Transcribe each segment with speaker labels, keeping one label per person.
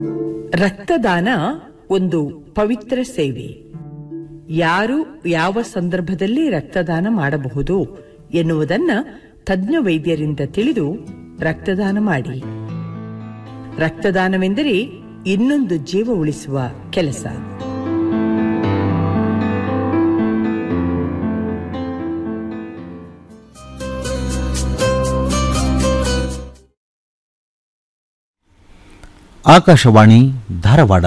Speaker 1: ರಕ್ತದಾನ ಒಂದು ಪವಿತ್ರ ಸೇವೆ ಯಾರು ಯಾವ ಸಂದರ್ಭದಲ್ಲಿ ರಕ್ತದಾನ ಮಾಡಬಹುದು ಎನ್ನುವುದನ್ನ ತಜ್ಞ ವೈದ್ಯರಿಂದ ತಿಳಿದು ರಕ್ತದಾನ ಮಾಡಿ ರಕ್ತದಾನವೆಂದರೆ ಇನ್ನೊಂದು ಜೀವ ಉಳಿಸುವ ಕೆಲಸ
Speaker 2: ಆಕಾಶವಾಣಿ ಧಾರವಾಡ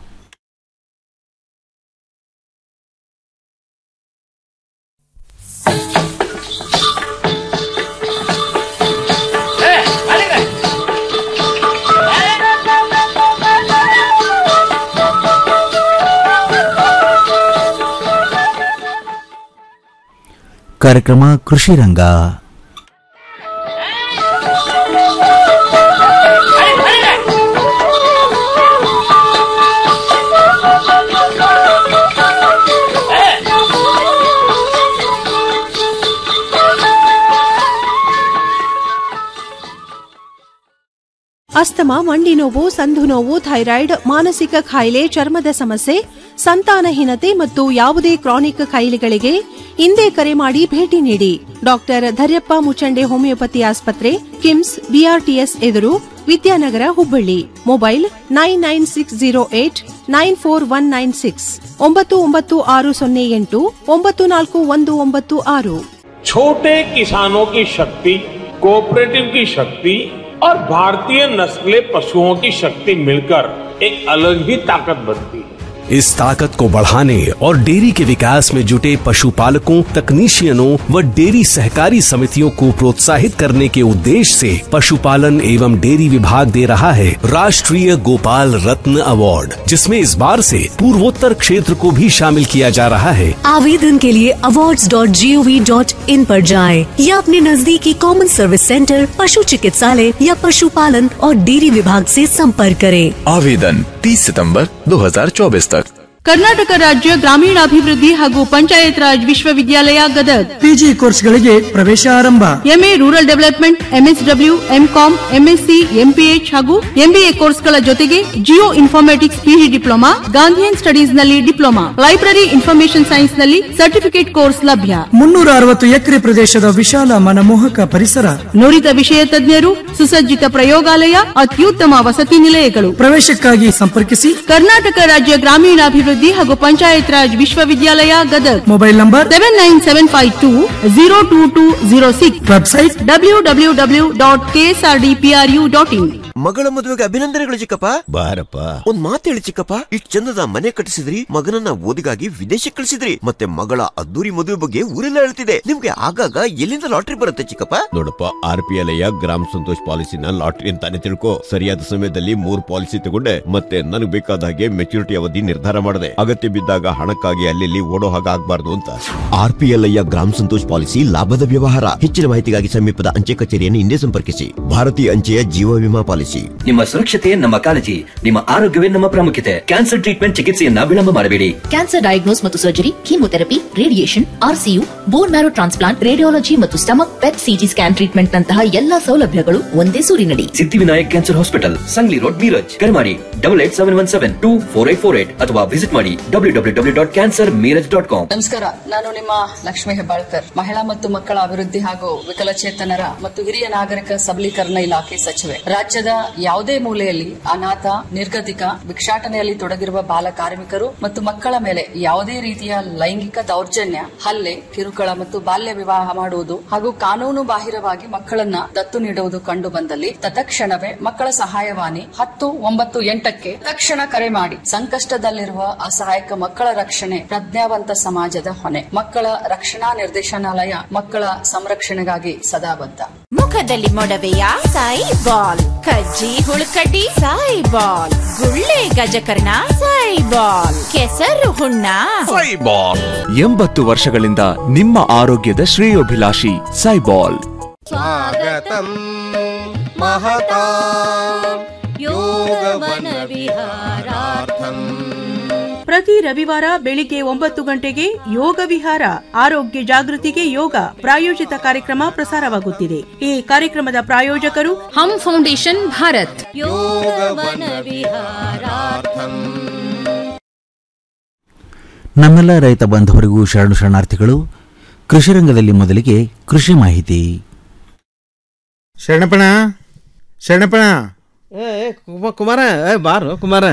Speaker 2: ಕಾರ್ಯಕ್ರಮ ಕೃಷಿ ರಂಗ
Speaker 3: ಅಸ್ತಮ ಮಂಡಿ ನೋವು ಸಂಧು ನೋವು ಥೈರಾಯ್ಡ್ ಮಾನಸಿಕ ಕಾಯಿಲೆ ಚರ್ಮದ ಸಮಸ್ಯೆ ಸಂತಾನಹೀನತೆ ಮತ್ತು ಯಾವುದೇ ಕ್ರಾನಿಕ್ ಕಾಯಿಲೆಗಳಿಗೆ ಇಂದೇ ಕರೆ ಮಾಡಿ ಭೇಟಿ ನೀಡಿ ಡಾಕ್ಟರ್ ಧರ್ಯಪ್ಪ ಮುಚಂಡೆ ಹೋಮಿಯೋಪತಿ ಆಸ್ಪತ್ರೆ ಕಿಮ್ಸ್ ಬಿಆರ್ಟಿಎಸ್ ಎದುರು Vidyanagar Hubballi mobile nine nine six zero eight nine four one nine six ಒಂಬತ್ತು ಒಂಬತ್ತು ಆರು ಸೊನ್ನೆ ಎಂಟು ಒಂಬತ್ತು ನಾಲ್ಕು ಒಂದು ಒಂಬತ್ತು ಆರು
Speaker 4: छोटे किसानों की शक्ति कोऑपरेटिव की शक्ति और भारतीय नस्ले पशुओं की शक्ति मिलकर एक अलग ही ताकत बनती है
Speaker 5: इस ताकत को बढ़ाने और डेयरी के विकास में जुटे पशुपालकों तकनीशियनों व डेयरी सहकारी समितियों को प्रोत्साहित करने के उद्देश्य से पशुपालन एवं डेयरी विभाग दे रहा है राष्ट्रीय गोपाल रत्न अवार्ड जिसमें इस बार से पूर्वोत्तर क्षेत्र को भी शामिल किया जा रहा है
Speaker 6: आवेदन के लिए awards.gov.in पर जाएं या अपने नजदीकी कॉमन सर्विस सेंटर पशु चिकित्सालय या पशुपालन और डेयरी विभाग से संपर्क करें
Speaker 7: आवेदन 30 सितंबर 2024 तक
Speaker 8: ಕರ್ನಾಟಕ ರಾಜ್ಯ ಗ್ರಾಮೀಣಾಭಿವೃದ್ಧಿ ಹಾಗೂ ಪಂಚಾಯತ್ ರಾಜ್ ವಿಶ್ವವಿದ್ಯಾಲಯ ಗದಗ್
Speaker 9: ಪಿಜಿ ಕೋರ್ಸ್ಗಳಿಗೆ ಪ್ರವೇಶ ಆರಂಭ
Speaker 8: MA rural development MSW MCom MSc MPH ಹಾಗೂ ಎಂಬಿಎ ಕೋರ್ಸ್ಗಳ ಜೊತೆಗೆ geo informatics PG diploma Gandhian studies ನಲ್ಲಿ ಡಿಪ್ಲೊಮಾ ಲೈಬ್ರರಿ ಇನ್ಫಾರ್ಮೇಶನ್ ಸೈನ್ಸ್ ನಲ್ಲಿ ಸರ್ಟಿಫಿಕೇಟ್ ಕೋರ್ಸ್ ಲಭ್ಯ
Speaker 9: ಮುನ್ನೂರ ಅರವತ್ತು ಎಕರೆ ಪ್ರದೇಶದ ವಿಶಾಲ ಮನಮೋಹಕ ಪರಿಸರ
Speaker 8: ನುರಿತ ವಿಷಯ ತಜ್ಞರು ಸುಸಜ್ಜಿತ ಪ್ರಯೋಗಾಲಯ ಅತ್ಯುತ್ತಮ ವಸತಿ ನಿಲಯಗಳು
Speaker 9: ಪ್ರವೇಶಕ್ಕಾಗಿ ಸಂಪರ್ಕಿಸಿ
Speaker 8: ಕರ್ನಾಟಕ ರಾಜ್ಯ ಗ್ರಾಮೀಣಾಭಿವೃದ್ಧಿ ಹಾಗೂ ಪಂಚಾಯತ್ ರಾಜ್ ವಿಶ್ವವಿದ್ಯಾಲಯ Gadag
Speaker 9: mobile number
Speaker 8: seven nine seven five two zero two two zero six
Speaker 9: website
Speaker 8: W W W dot KSR D PR U dot in
Speaker 10: ಮಗಳ ಮದುವೆಗೆ ಅಭಿನಂದನೆಗಳು ಚಿಕ್ಕಪ್ಪ
Speaker 2: ಬಾರಪ್ಪ
Speaker 10: ಒಂದ್ ಮಾತು ಹೇಳಿ ಚಿಕ್ಕಪ್ಪ ಇಷ್ಟ್ ಚಂದದ ಮನೆ ಕಟ್ಟಿಸಿದ್ರಿ ಮಗನನ್ನ ಓದಿಗಾಗಿ ವಿದೇಶಕ್ಕೆ ಕಳಿಸಿದ್ರಿ ಮತ್ತೆ ಮಗಳ ಅದ್ದೂರಿ ಮದುವೆ ಬಗ್ಗೆ ಊರೆಲ್ಲ ಹೇಳ್ತಿದೆ ನಿಮ್ಗೆ ಆಗಾಗ ಎಲ್ಲಿಂದ ಲಾಟ್ರಿ ಬರುತ್ತೆ ಚಿಕ್ಕಪ್ಪ
Speaker 11: ನೋಡಪ್ಪ ಆರ್ ಪಿ ಎಲ್ ಗ್ರಾಮ ಸಂತೋಷ್ ಪಾಲಿಸಿನ ಲಾಟ್ರಿ ಅಂತಾನೆ ತಿಳ್ಕೊ ಸರಿಯಾದ ಸಮಯದಲ್ಲಿ ಮೂರ್ ಪಾಲಿಸಿ ತಗೊಂಡೆ ಮತ್ತೆ ನನಗೆ ಬೇಕಾದ ಹಾಗೆ ಮೆಚುರಿಟಿ ಅವಧಿ ನಿರ್ಧಾರ ಮಾಡಿದೆ ಅಗತ್ಯ ಬಿದ್ದಾಗ ಹಣಕ್ಕಾಗಿ ಅಲ್ಲಿ ಓಡೋ ಹಾಗೆ ಆಗ್ಬಾರ್ದು ಅಂತ
Speaker 10: ಆರ್ ಪಿ ಎಲ್ ಗ್ರಾಮ ಸಂತೋಷ್ ಪಾಲಿಸಿ ಲಾಭದ ವ್ಯವಹಾರ ಹೆಚ್ಚಿನ ಮಾಹಿತಿಗಾಗಿ ಸಮೀಪದ ಅಂಚೆ ಕಚೇರಿಯನ್ನು ಹಿಂದೆ ಸಂಪರ್ಕಿಸಿ ಭಾರತೀಯ ಅಂಚೆಯ ಜೀವ ವಿಮಾ ಪಾಲಿಸಿ
Speaker 12: ನಿಮ್ಮ ಸುರಕ್ಷತೆ ನಮ್ಮ ಕಾಳಜಿ ನಿಮ್ಮ ಆರೋಗ್ಯವೇ ನಮ್ಮ ಪ್ರಾಮುಖ್ಯತೆ ಕ್ಯಾನ್ಸರ್ ಟ್ರೀಟ್ಮೆಂಟ್ ಚಿಕಿತ್ಸೆಯನ್ನ ವಿಳಂಬ ಮಾಡಬೇಡಿ
Speaker 13: ಕ್ಯಾನ್ಸರ್ ಡಯಾಗ್ನೋಸ್ ಮತ್ತು surgery chemotherapy radiation RCU bone marrow transplant radiology ಮತ್ತು stomach PET CT scan treatment ನಂತಹ ಎಲ್ಲಾ ಸೌಲಭ್ಯಗಳು ಒಂದೇ ಸೂರಿನಡಿ
Speaker 12: Siddhivinayak cancer hospital Sangli road Miraj ಕರೆ ಮಾಡಿ double eight seven one seven two four eight four eight ಅಥವಾ ವಿಸಿಟ್ ಮಾಡಿ W W W dot cancer Miraj dot com
Speaker 14: ನಮಸ್ಕಾರ ನಾನು ನಿಮ್ಮ ಲಕ್ಷ್ಮೀ ಹೆಬ್ಬಾಳ್ಕರ್ ಮಹಿಳಾ ಮತ್ತು ಮಕ್ಕಳ ಅಭಿವೃದ್ಧಿ ಹಾಗೂ ವಿಕಲಚೇತನರ ಮತ್ತು ಹಿರಿಯ ನಾಗರಿಕ ಸಬಲೀಕರಣ ಇಲಾಖೆ ಸಚಿವೆ ರಾಜ್ಯದ ಯಾವುದೇ ಮೂಲೆಯಲ್ಲಿ ಅನಾಥ ನಿರ್ಗತಿಕ ಭಿಕ್ಷಾಟನೆಯಲ್ಲಿ ತೊಡಗಿರುವ ಬಾಲ ಕಾರ್ಮಿಕರು ಮತ್ತು ಮಕ್ಕಳ ಮೇಲೆ ಯಾವುದೇ ರೀತಿಯ ಲೈಂಗಿಕ ದೌರ್ಜನ್ಯ ಹಲ್ಲೆ ಕಿರುಕುಳ ಮತ್ತು ಬಾಲ್ಯ ವಿವಾಹ ಮಾಡುವುದು ಹಾಗೂ ಕಾನೂನು ಬಾಹಿರವಾಗಿ ಮಕ್ಕಳನ್ನ ದತ್ತು ನೀಡುವುದು ಕಂಡು ಬಂದಲ್ಲಿ ತತ್ಕ್ಷಣವೇ ಮಕ್ಕಳ ಸಹಾಯವಾಣಿ ಹತ್ತು ಒಂಬತ್ತು ಎಂಟಕ್ಕೆ ತಕ್ಷಣ ಕರೆ ಮಾಡಿ ಸಂಕಷ್ಟದಲ್ಲಿರುವ ಅಸಹಾಯಕ ಮಕ್ಕಳ ರಕ್ಷಣೆ ಪ್ರಜ್ಞಾವಂತ ಸಮಾಜದ ಹೊಣೆ ಮಕ್ಕಳ ರಕ್ಷಣಾ ನಿರ್ದೇಶನಾಲಯ ಮಕ್ಕಳ ಸಂರಕ್ಷಣೆಗಾಗಿ ಸದಾ ಬದ್ಧ
Speaker 15: ಮುಖದಲ್ಲಿ ಮೊಡವೆಯ ಸಾಯಿ ಬಾಲ್ ಕಜ್ಜಿ ಹುಳುಕಡ್ಡಿ ಸಾಯಿ ಬಾಲ್ ಗುಳ್ಳೆ ಗಜಕರ್ಣ ಸಾಯಿ ಬಾಲ್ ಕೆಸರು ಹುಣ್ಣ
Speaker 7: ಎಂಬತ್ತು ವರ್ಷಗಳಿಂದ ನಿಮ್ಮ ಆರೋಗ್ಯದ ಶ್ರೇಯೋಭಿಲಾಷಿ ಸೈಬಾಲ್
Speaker 16: स्वागतं महता योगवनविहारार्थम्
Speaker 3: ಪ್ರತಿ ರವಿವಾರ ಬೆಳಿಗ್ಗೆ ಒಂಬತ್ತು ಗಂಟೆಗೆ ಯೋಗ ವಿಹಾರ ಆರೋಗ್ಯ ಜಾಗೃತಿಗೆ ಯೋಗ ಪ್ರಾಯೋಜಿತ ಕಾರ್ಯಕ್ರಮ ಪ್ರಸಾರವಾಗುತ್ತಿದೆ ಈ ಕಾರ್ಯಕ್ರಮದ ಪ್ರಾಯೋಜಕರು
Speaker 17: ಹಮ್ ಫೌಂಡೇಶನ್ ಭಾರತ್
Speaker 2: ನಮ್ಮೆಲ್ಲ ರೈತ ಬಾಂಧವರಿಗೂ ಶರಣು ಶರಣಾರ್ಥಿಗಳು ಕೃಷಿ ರಂಗದಲ್ಲಿ ಮೊದಲಿಗೆ ಕೃಷಿ ಮಾಹಿತಿ
Speaker 18: ಶರಣಪ್ಪಣ ಶರಣಪ್ಪಣ
Speaker 19: ಏ ಏ, ಕುಮ- ಕುಮಾರ ಏ ಬಾರು ಕುಮಾರ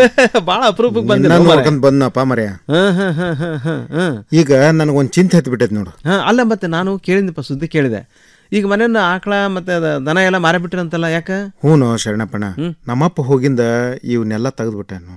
Speaker 19: ಬಾಳ ಅಪರೂಪಕ್ಕೆ ಬಂದಿಲ್ಲ
Speaker 18: ನಿನ್ನ
Speaker 19: ಕುಮಾರ.
Speaker 18: ನೋಡ್ಕೊಂಡ್ ಬಂದ್ನಪ್ಪ ಮರ್ಯ
Speaker 19: ಹಾ, ಹಾ, ಹಾ, ಹಾ, ಹಾ, ಹಾ.
Speaker 18: ಈಗ ನನಗೊಂದ್ ಚಿಂತೆ ಹತ್ತಿ ಬಿಟ್ಟೈತಿ ನೋಡು
Speaker 19: ಹಾ, ಅಲ್ಲ ಮತ್ತೆ ನಾನು ಕೇಳಿದ್ನಪ್ಪ ಸುದ್ದಿ ಕೇಳಿದೆ ಈಗ ಮನೆಯನ್ನ ಆಕಳ ಮತ್ತೆ ಅದ ದನ ಎಲ್ಲ ಮಾರಿಬಿಟ್ಟಿರಂತಲ್ಲ ಯಾಕ
Speaker 18: ಹ್ಞೂ ಶರಣಪ್ಪಣ ನಮ್ಮಪ್ಪ ಹೋಗಿಂದ ಇವನ್ನೆಲ್ಲ ತೆಗೆದ್ಬಿಟ್ಟನು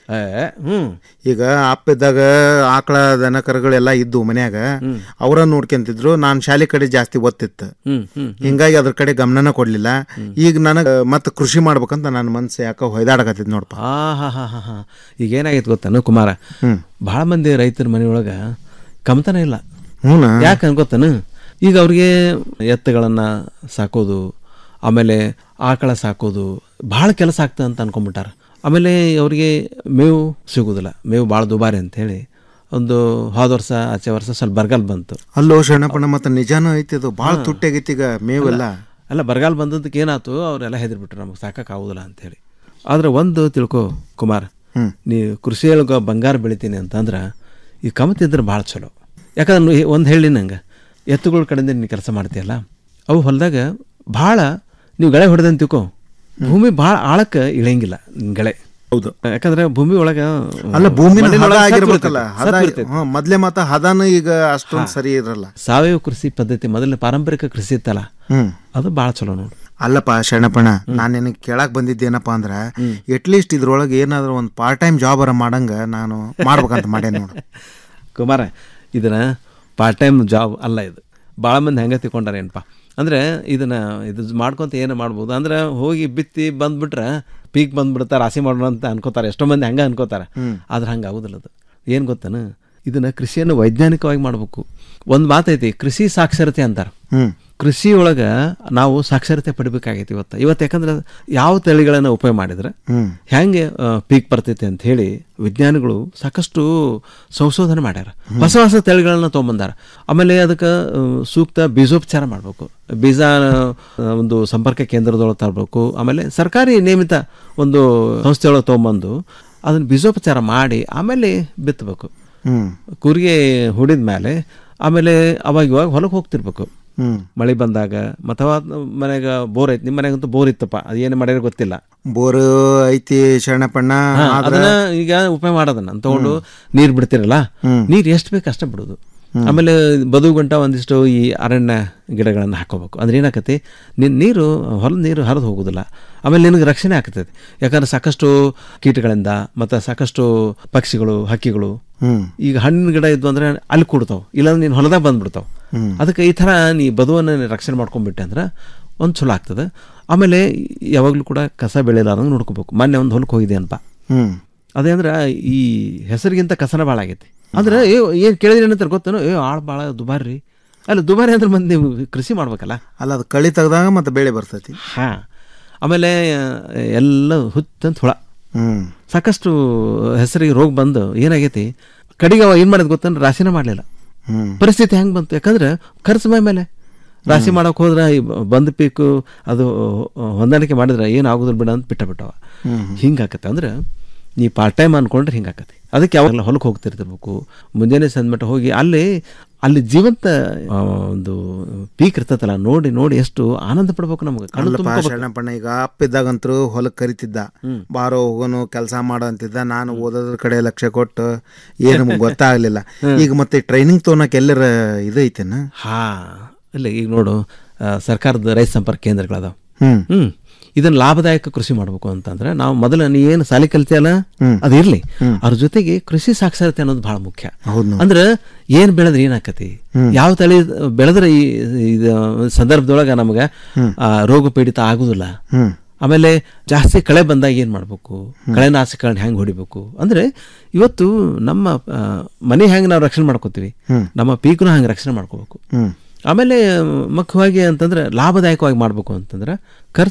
Speaker 19: ಹ್ಮ್
Speaker 18: ಈಗ ಅಪ್ಪ ಇದ್ದಾಗ ಆಕಳ ದನ ಕರುಗಳೆಲ್ಲ ಇದ್ದು ಮನ್ಯಾಗ ಅವರ ನೋಡ್ಕೊಂತಿದ್ರು ನಾನು ಶಾಲೆ ಕಡೆ ಜಾಸ್ತಿ ಒತ್ತಿತ್ತು
Speaker 19: ಹ್ಮ್ ಹ್ಮ್
Speaker 18: ಹಿಂಗಾಗಿ ಅದ್ರ ಕಡೆ ಗಮನನ ಕೊಡ್ಲಿಲ್ಲ ಈಗ ನನಗೆ ಮತ್ತೆ ಕೃಷಿ ಮಾಡ್ಬೇಕಂತ ನನ್ನ ಮನ್ಸು ಯಾಕ ಹೊಯ್ದಾಡಕತ್ತಿದ್ ನೋಡಪ್ಪ
Speaker 19: ಆ ಹಾ ಹಾ ಹಾ ಹಾ ಈಗ ಏನಾಗೈತೆ ಗೊತ್ತಾನು ಕುಮಾರ ಭಾಳ ಮಂದಿ ರೈತರ ಮನೆಯೊಳಗ ಕಮತನ ಇಲ್ಲ
Speaker 18: ಹ್ಞೂನಾ?
Speaker 19: ಯಾಕೆ ಗೊತ್ತಾನು ಈಗ ಅವ್ರಿಗೆ ಎತ್ತುಗಳನ್ನ ಸಾಕೋದು ಆಮೇಲೆ ಆಕಳ ಸಾಕೋದು ಭಾಳ ಕೆಲಸ ಆಗ್ತದೆ ಅಂತ ಅನ್ಕೊಂಡ್ಬಿಟ್ಟಾರ ಆಮೇಲೆ ಅವ್ರಿಗೆ ಮೇವು ಸಿಗೋದಿಲ್ಲ ಮೇವು ಭಾಳ ದುಬಾರಿ ಅಂತ ಹೇಳಿ ಒಂದು ಹೋದ ವರ್ಷ ಆಚೆ ವರ್ಷ ಸ್ವಲ್ಪ ಬರಗಾಲ ಬಂತು
Speaker 18: ಅಲ್ಲೋ ಶರಣಪ್ಪಣ್ಣ ಮತ್ತೆ ನಿಜಾನೂ ಐತಿ ಅದು ಭಾಳ ತುಟ್ಟಾಗೈತಿ ಈಗ ಮೇವೆಲ್ಲ
Speaker 19: ಅಲ್ಲ ಬರಗಾಲ ಬಂದದ್ದಕ್ಕೆ ಏನಾಯ್ತು ಅವರೆಲ್ಲ ಹೆದರ್ಬಿಟ್ರು ನಮಗೆ ಸಾಕಾಗುವುದಿಲ್ಲ ಅಂತೇಳಿ ಆದ್ರೆ ಒಂದು ತಿಳ್ಕೊ ಕುಮಾರ್ ನೀ ಕೃಷಿಯೊಳಗೆ ಬಂಗಾರ ಬೆಳಿತೀನಿ ಅಂತಂದ್ರೆ ಈ ಕಮತಿದ್ರೆ ಭಾಳ ಚಲೋ ಯಾಕಂದ್ರೆ ಒಂದು ಹೇಳಿ ನಂಗೆ ಎತ್ತುಗಳ ಕಡೆಯಿಂದ ನೀನು ಕೆಲಸ ಮಾಡ್ತೀಯಲ್ಲ ಅವು ಹೊಲದಾಗ ಭಾಳ ನೀವು ಗಳೆ ಹೊಡೆದಂತ ತಿಳ್ಕೊ ಭೂಮಿ ಭಾಳ ಆಳಕ್ಕೆ ಇಳಿಯಂಗಿಲ್ಲ ನಿನ್ ಗಳೆ
Speaker 18: ಹೌದು
Speaker 19: ಯಾಕಂದ್ರೆ ಭೂಮಿ ಒಳಗೆ
Speaker 18: ಅಲ್ಲ ಭೂಮಿನ ಹದ
Speaker 19: ಮಣ್ಣಿನೊಳಗೆ ಸತ್ವ
Speaker 18: ಆಗಿರ್ಬೇಕಲ್ಲ
Speaker 19: ಇರ್ತೈತೆ,
Speaker 18: ಹದ
Speaker 19: ಸತ್ವ ಇರ್ತೈತೆ.
Speaker 18: ಹ್ಮ್, ಮೊದ್ಲೇ ಮಾತ ಹದಾನ ಈಗ ಅಷ್ಟೊಂದು ಸರಿ ಇರಲ್ಲ
Speaker 19: ಸಾವಯವ ಕೃಷಿ ಪದ್ಧತಿ ಮೊದಲನೇ ಪಾರಂಪರಿಕ ಕೃಷಿ ಇತ್ತಲ್ಲ
Speaker 18: ಹ್ಮ್
Speaker 19: ಅದು ಭಾಳ ಚಲೋ ನೋಡು
Speaker 18: ಅಲ್ಲಪ್ಪ ಶರಣಪ್ಪಣ್ಣ ನಾನು ನಿನಗೆ ಕೇಳಕ್ ಬಂದಿದ್ದೇನಪ್ಪ ಅಂದ್ರ ಅಟ್ಲೀಸ್ಟ್ ಇದ್ರೊಳಗೆ ಏನಾದ್ರು ಒಂದು ಪಾರ್ಟ್ ಟೈಮ್ ಜಾಬ್ ಅರ ಮಾಡಂಗ ನಾನು ಮಾಡ್ಬೇಕಂತ ಮಾಡೇನಿ ನೋಡು
Speaker 19: ಕುಮಾರ ಇದನ್ನ ಪಾರ್ಟ್ ಟೈಮ್ ಜಾಬ್ ಅಲ್ಲ ಇದು ಭಾಳ ಮಂದಿ ಹೆಂಗೆ ತಿಳ್ಕೊಂಡಾರ ಏನಪ್ಪ ಅಂದರೆ ಇದನ್ನ ಇದು ಮಾಡ್ಕೊಂತ ಏನು ಮಾಡ್ಬೋದು ಅಂದ್ರೆ ಹೋಗಿ ಬಿತ್ತಿ ಬಂದ್ಬಿಟ್ರೆ ಪೀಕ್ ಬಂದ್ಬಿಡ್ತಾರೆ ರಾಶಿ ಮಾಡೋಣ ಅಂತ ಅನ್ಕೋತಾರೆ ಎಷ್ಟೋ ಮಂದಿ ಹಂಗೆ ಅನ್ಕೋತಾರೆ ಆದ್ರೆ ಹಂಗೆ ಆಗೋದಿಲ್ಲ ಅದು ಏನು ಗೊತ್ತಾನ ಇದನ್ನ ಕೃಷಿಯನ್ನು ವೈಜ್ಞಾನಿಕವಾಗಿ ಮಾಡಬೇಕು ಒಂದು ಮಾತೈತಿ ಕೃಷಿ ಸಾಕ್ಷರತೆ ಅಂತಾರೆ
Speaker 18: ಹ್ಮ್
Speaker 19: ಕೃಷಿ ಒಳಗೆ ನಾವು ಸಾಕ್ಷರತೆ ಪಡಿಬೇಕಾಗೈತಿ ಇವತ್ತು ಇವತ್ತು ಯಾಕಂದ್ರೆ ಯಾವ ತಳಿಗಳನ್ನು ಉಪಯೋಗ ಮಾಡಿದ್ರೆ
Speaker 18: ಹ್ಮ್.
Speaker 19: ಹೆಂಗೆ ಪೀಕ್ ಬರ್ತೈತೆ ಅಂತ ಹೇಳಿ ವಿಜ್ಞಾನಿಗಳು ಸಾಕಷ್ಟು ಸಂಶೋಧನೆ ಮಾಡ್ಯಾರ ಹೊಸ ಹೊಸ ತಳಿಗಳನ್ನ ತೊಗೊಂಬಂದಾರ ಆಮೇಲೆ ಅದಕ್ಕೆ ಆ, ಸೂಕ್ತ ಬೀಜೋಪಚಾರ ಮಾಡಬೇಕು ಬೀಜ ಆ, ಒಂದು ಸಂಪರ್ಕ ಕೇಂದ್ರದೊಳಗೆ ತರಬೇಕು ಆಮೇಲೆ ಸರ್ಕಾರಿ ನೇಮಿತ ಒಂದು ಸಂಸ್ಥೆಯೊಳಗೆ ತೊಗೊಂಬಂದು ಅದನ್ನು ಬೀಜೋಪಚಾರ ಮಾಡಿ ಆಮೇಲೆ ಬಿತ್ತಬೇಕು
Speaker 18: ಹ್ಮ್
Speaker 19: ಕೂರಿಗೆ ಹುಡಿದ ಮೇಲೆ ಆಮೇಲೆ ಅವಾಗ ಇವಾಗ ಹೊಲಕ್ಕೆ ಹೋಗ್ತಿರ್ಬೇಕು
Speaker 18: ಹ್ಮ್
Speaker 19: ಮಳೆ ಬಂದಾಗ ಅಥವಾ ಮನೆಗೆ ಬೋರ್ ಐತಿ ನಿಮ್ಮ ಮನೆಗಂತೂ ಬೋರ್ ಇತ್ತಪ್ಪ ಅದು ಏನು ಮಾಡ್ಯಾರ ಗೊತ್ತಿಲ್ಲ
Speaker 18: ಬೋರ್ ಐತಿ ಶರಣಪ್ಪಣ್ಣ
Speaker 19: ಹಾ,
Speaker 18: ಆದ್ರ
Speaker 19: ಅದನ್ನ ಈಗ ಉಪಯೋಗ ಮಾಡೋದನ್ನ ತಗೊಂಡು ನೀರು ಬಿಡ್ತಿರಲ್ಲ ನೀರು ಎಷ್ಟು ಬೇಕು ಅಷ್ಟೇ ಬಿಡೋದು ಆಮೇಲೆ ಬದು ಗಂಟ ಒಂದಿಷ್ಟು ಈ ಅರಣ್ಯ ಗಿಡಗಳನ್ನು ಹಾಕೋಬೇಕು ಅಂದ್ರೆ ಏನಾಕತಿ ನಿನ್ನ ನೀರು ಹೊಲದ ನೀರು ಹರಿದು ಹೋಗೋದಿಲ್ಲ ಆಮೇಲೆ ನಿನಗೆ ರಕ್ಷಣೆ ಆಗ್ತೈತಿ ಯಾಕಂದ್ರೆ ಸಾಕಷ್ಟು ಕೀಟಗಳಿಂದ ಮತ್ತು ಸಾಕಷ್ಟು ಪಕ್ಷಿಗಳು ಹಕ್ಕಿಗಳು
Speaker 18: ಹ್ಮ್.
Speaker 19: ಈಗ ಹಣ್ಣಿನ ಗಿಡ ಇದ್ವು ಅಂದ್ರೆ ಅಲ್ಲಿ ಕೂಡ್ತಾವ ಇಲ್ಲಾಂದ್ರೆ ನೀನು ಹೊಲದಾಗ ಬಂದ್ಬಿಡ್ತಾವ
Speaker 18: ಹ್ಮ್.
Speaker 19: ಅದಕ್ಕೆ ಈ ಥರ ನೀ ಬದುವನ್ನು ನೀ ರಕ್ಷಣೆ ಮಾಡ್ಕೊಂಡ್ಬಿಟ್ಟೆ ಅಂದ್ರೆ ಒಂದು ಚಲೋ ಆಗ್ತದೆ ಆಮೇಲೆ ಯಾವಾಗಲೂ ಕೂಡ ಕಸ ಬೆಳೆಯಲಾರ್ದಂಗೆ ನೋಡ್ಕೋಬೇಕು ಮೊನ್ನೆ ಒಂದು ಹೊಲಕ್ಕೆ ಹೋಗಿದೆ ಅನ್ಪ
Speaker 18: ಹ್ಮ್
Speaker 19: ಅದೇ ಅಂದ್ರೆ ಈ ಹೆಸರಿಗಿಂತ ಕಸನ ಭಾಳ ಆಗೈತಿ ಅಂದ್ರೆ ಏ ಏನು ಕೇಳಿದ್ರೆ ಏನಂತಾರೆ ಗೊತ್ತೇನೋ ಏ ಆಳು ಭಾಳ ದುಬಾರಿ ರೀ ಅಲ್ಲ ದುಬಾರಿ ಅಂದ್ರೆ ಮಂದಿ ನೀವು ಕೃಷಿ ಮಾಡ್ಬೇಕಲ್ಲ
Speaker 18: ಅಲ್ಲ ಅದು ಕಳಿ ತೆಗ್ದಾಗ ಮತ್ತೆ ಬೆಳೆ ಬರ್ತೈತಿ
Speaker 19: ಹಾ ಆಮೇಲೆ ಆ, ಎಲ್ಲ ಹುತ್ತಂತ ಹುಳ
Speaker 18: ಹ್ಮ್
Speaker 19: ಸಾಕಷ್ಟು ಹೆಸರಿಗೆ ರೋಗ ಬಂದು ಏನಾಗೈತಿ ಕಡಿಗೆ ಅವ ಏನು ಮಾಡೋದು ಗೊತ್ತಂದ್ರೆ ರಾಶಿನ ಮಾಡಲಿಲ್ಲ
Speaker 18: ಹ್ಮ್
Speaker 19: ಪರಿಸ್ಥಿತಿ ಹೆಂಗೆ ಬಂತು ಯಾಕಂದ್ರೆ ಖರ್ಚು ಮೈ ಮೇಲೆ ರಾಶಿ ಮಾಡೋಕೆ ಹೋದ್ರೆ ಈ ಬಂದ ಪೀಕು ಅದು ಹೊಂದಾಣಿಕೆ ಮಾಡಿದ್ರೆ ಏನು ಆಗೋದಿಲ್ಲ ಬಿಡ ಅಂತ ಬಿಟ್ಟ ಬಿಟ್ಟವ
Speaker 18: ಹ್ಮ್.
Speaker 19: ಹಿಂಗಾಕತ್ತೆ ಅಂದ್ರೆ ನೀ ಪಾರ್ಟ್ ಟೈಮ್ ಅನ್ಕೊಂಡ್ರೆ ಹಿಂಗಾಕತಿ ಅದಕ್ಕೆ ಯಾವಾಗಲ ಹೊಲಕ್ಕೆ ಹೋಗ್ತಿರ್ತಿರ್ಬೇಕು ಮುಂಜಾನೆ ಸಂದ್ಮಟ್ಟ ಹೋಗಿ ಅಲ್ಲಿ ಅಲ್ಲಿ ಜೀವಂತ ಆ, ಒಂದು ಪೀಕ್ ಇರ್ತತಲ್ಲ ನೋಡಿ ನೋಡಿ ಎಷ್ಟು ಆನಂದ ಪಡ್ಬೇಕು ನಮ್ಗೆ ಕಣ್ಣು
Speaker 18: ಅಲ್ಲಪ್ಪ
Speaker 19: ತುಂಬ್ಕೊಬೇಕು.
Speaker 18: ಶರಣಪ್ಪಣ್ಣ ಈಗ ಅಪ್ಪ ಇದ್ದಾಗಂತರೂ ಹೊಲಕ್ಕೆ ಕರಿತಿದ್ದ ಬಾರೋ ಹೋಗೋನು ಕೆಲಸ ಮಾಡೋ ಅಂತಿದ್ದ ನಾನು ಓದೋದ್ರ ಕಡೆ ಲಕ್ಷ್ಯ ಕೊಟ್ಟು ಏನು ನಮ್ಗೆ ಗೊತ್ತಾಗ್ಲಿಲ್ಲ ಈಗ ಮತ್ತೆ ಟ್ರೈನಿಂಗ್ ತೊಗೊಳಕ್ ಎಲ್ಲರ ಇದು ಐತೆನ
Speaker 19: ಹಾ ಇಲ್ಲ ಈಗ ನೋಡು ಆ, ಸರ್ಕಾರದ ರೈತ ಸಂಪರ್ಕ ಕೇಂದ್ರಗಳದಾವ
Speaker 18: ಹ್ಮ್.
Speaker 19: ಹ್ಮ್ ಇದನ್ನ ಲಾಭದಾಯಕ ಕೃಷಿ ಮಾಡ್ಬೇಕು ಅಂತಂದ್ರೆ ನಾವು ಮೊದಲು ನೀ ಏನು ಸಾಲಿ ಕಲ್ತಿಯಲ್ಲ ಅದು ಇರ್ಲಿ ಅದ್ರ ಜೊತೆಗೆ ಕೃಷಿ ಸಾಕ್ಷರತೆ ಅನ್ನೋದು ಬಹಳ ಮುಖ್ಯ
Speaker 18: ಹೌದು
Speaker 19: ಅಂದ್ರೆ ಏನ್ ಬೆಳೆದ್ರೆ ಏನಾಕತಿ ಯಾವ ತಳಿ ಬೆಳೆದ್ರೆ ಈ ಇದು ಸಂದರ್ಭದೊಳಗ ನಮ್ಗೆ ಆ, ರೋಗ ಪೀಡಿತ ಆಗುದಿಲ್ಲ
Speaker 18: ಹ್ಮ್.
Speaker 19: ಆಮೇಲೆ ಜಾಸ್ತಿ ಕಳೆ ಬಂದಾಗ ಏನು ಮಾಡಬೇಕು ಕಳೆನಾಶಕಗಳನ್ನ ಹೆಂಗೆ ಹೊಡಿಬೇಕು ಅಂದರೆ ಇವತ್ತು ನಮ್ಮ ಆ, ಮನೆ ಹೆಂಗೆ ನಾವು ರಕ್ಷಣೆ ಮಾಡ್ಕೋತೀವಿ
Speaker 18: ಹ್ಮ್.
Speaker 19: ನಮ್ಮ ಪೀಕ್ನು ಹಂಗೆ ರಕ್ಷಣೆ ಮಾಡ್ಕೋಬೇಕು
Speaker 18: ಹ್ಮ್.
Speaker 19: ಆಮೇಲೆ ಮುಖ್ಯವಾಗಿ ಅಂತಂದ್ರೆ ಲಾಭದಾಯಕವಾಗಿ ಮಾಡಬೇಕು ಅಂತಂದ್ರೆ ಖರ್ಚು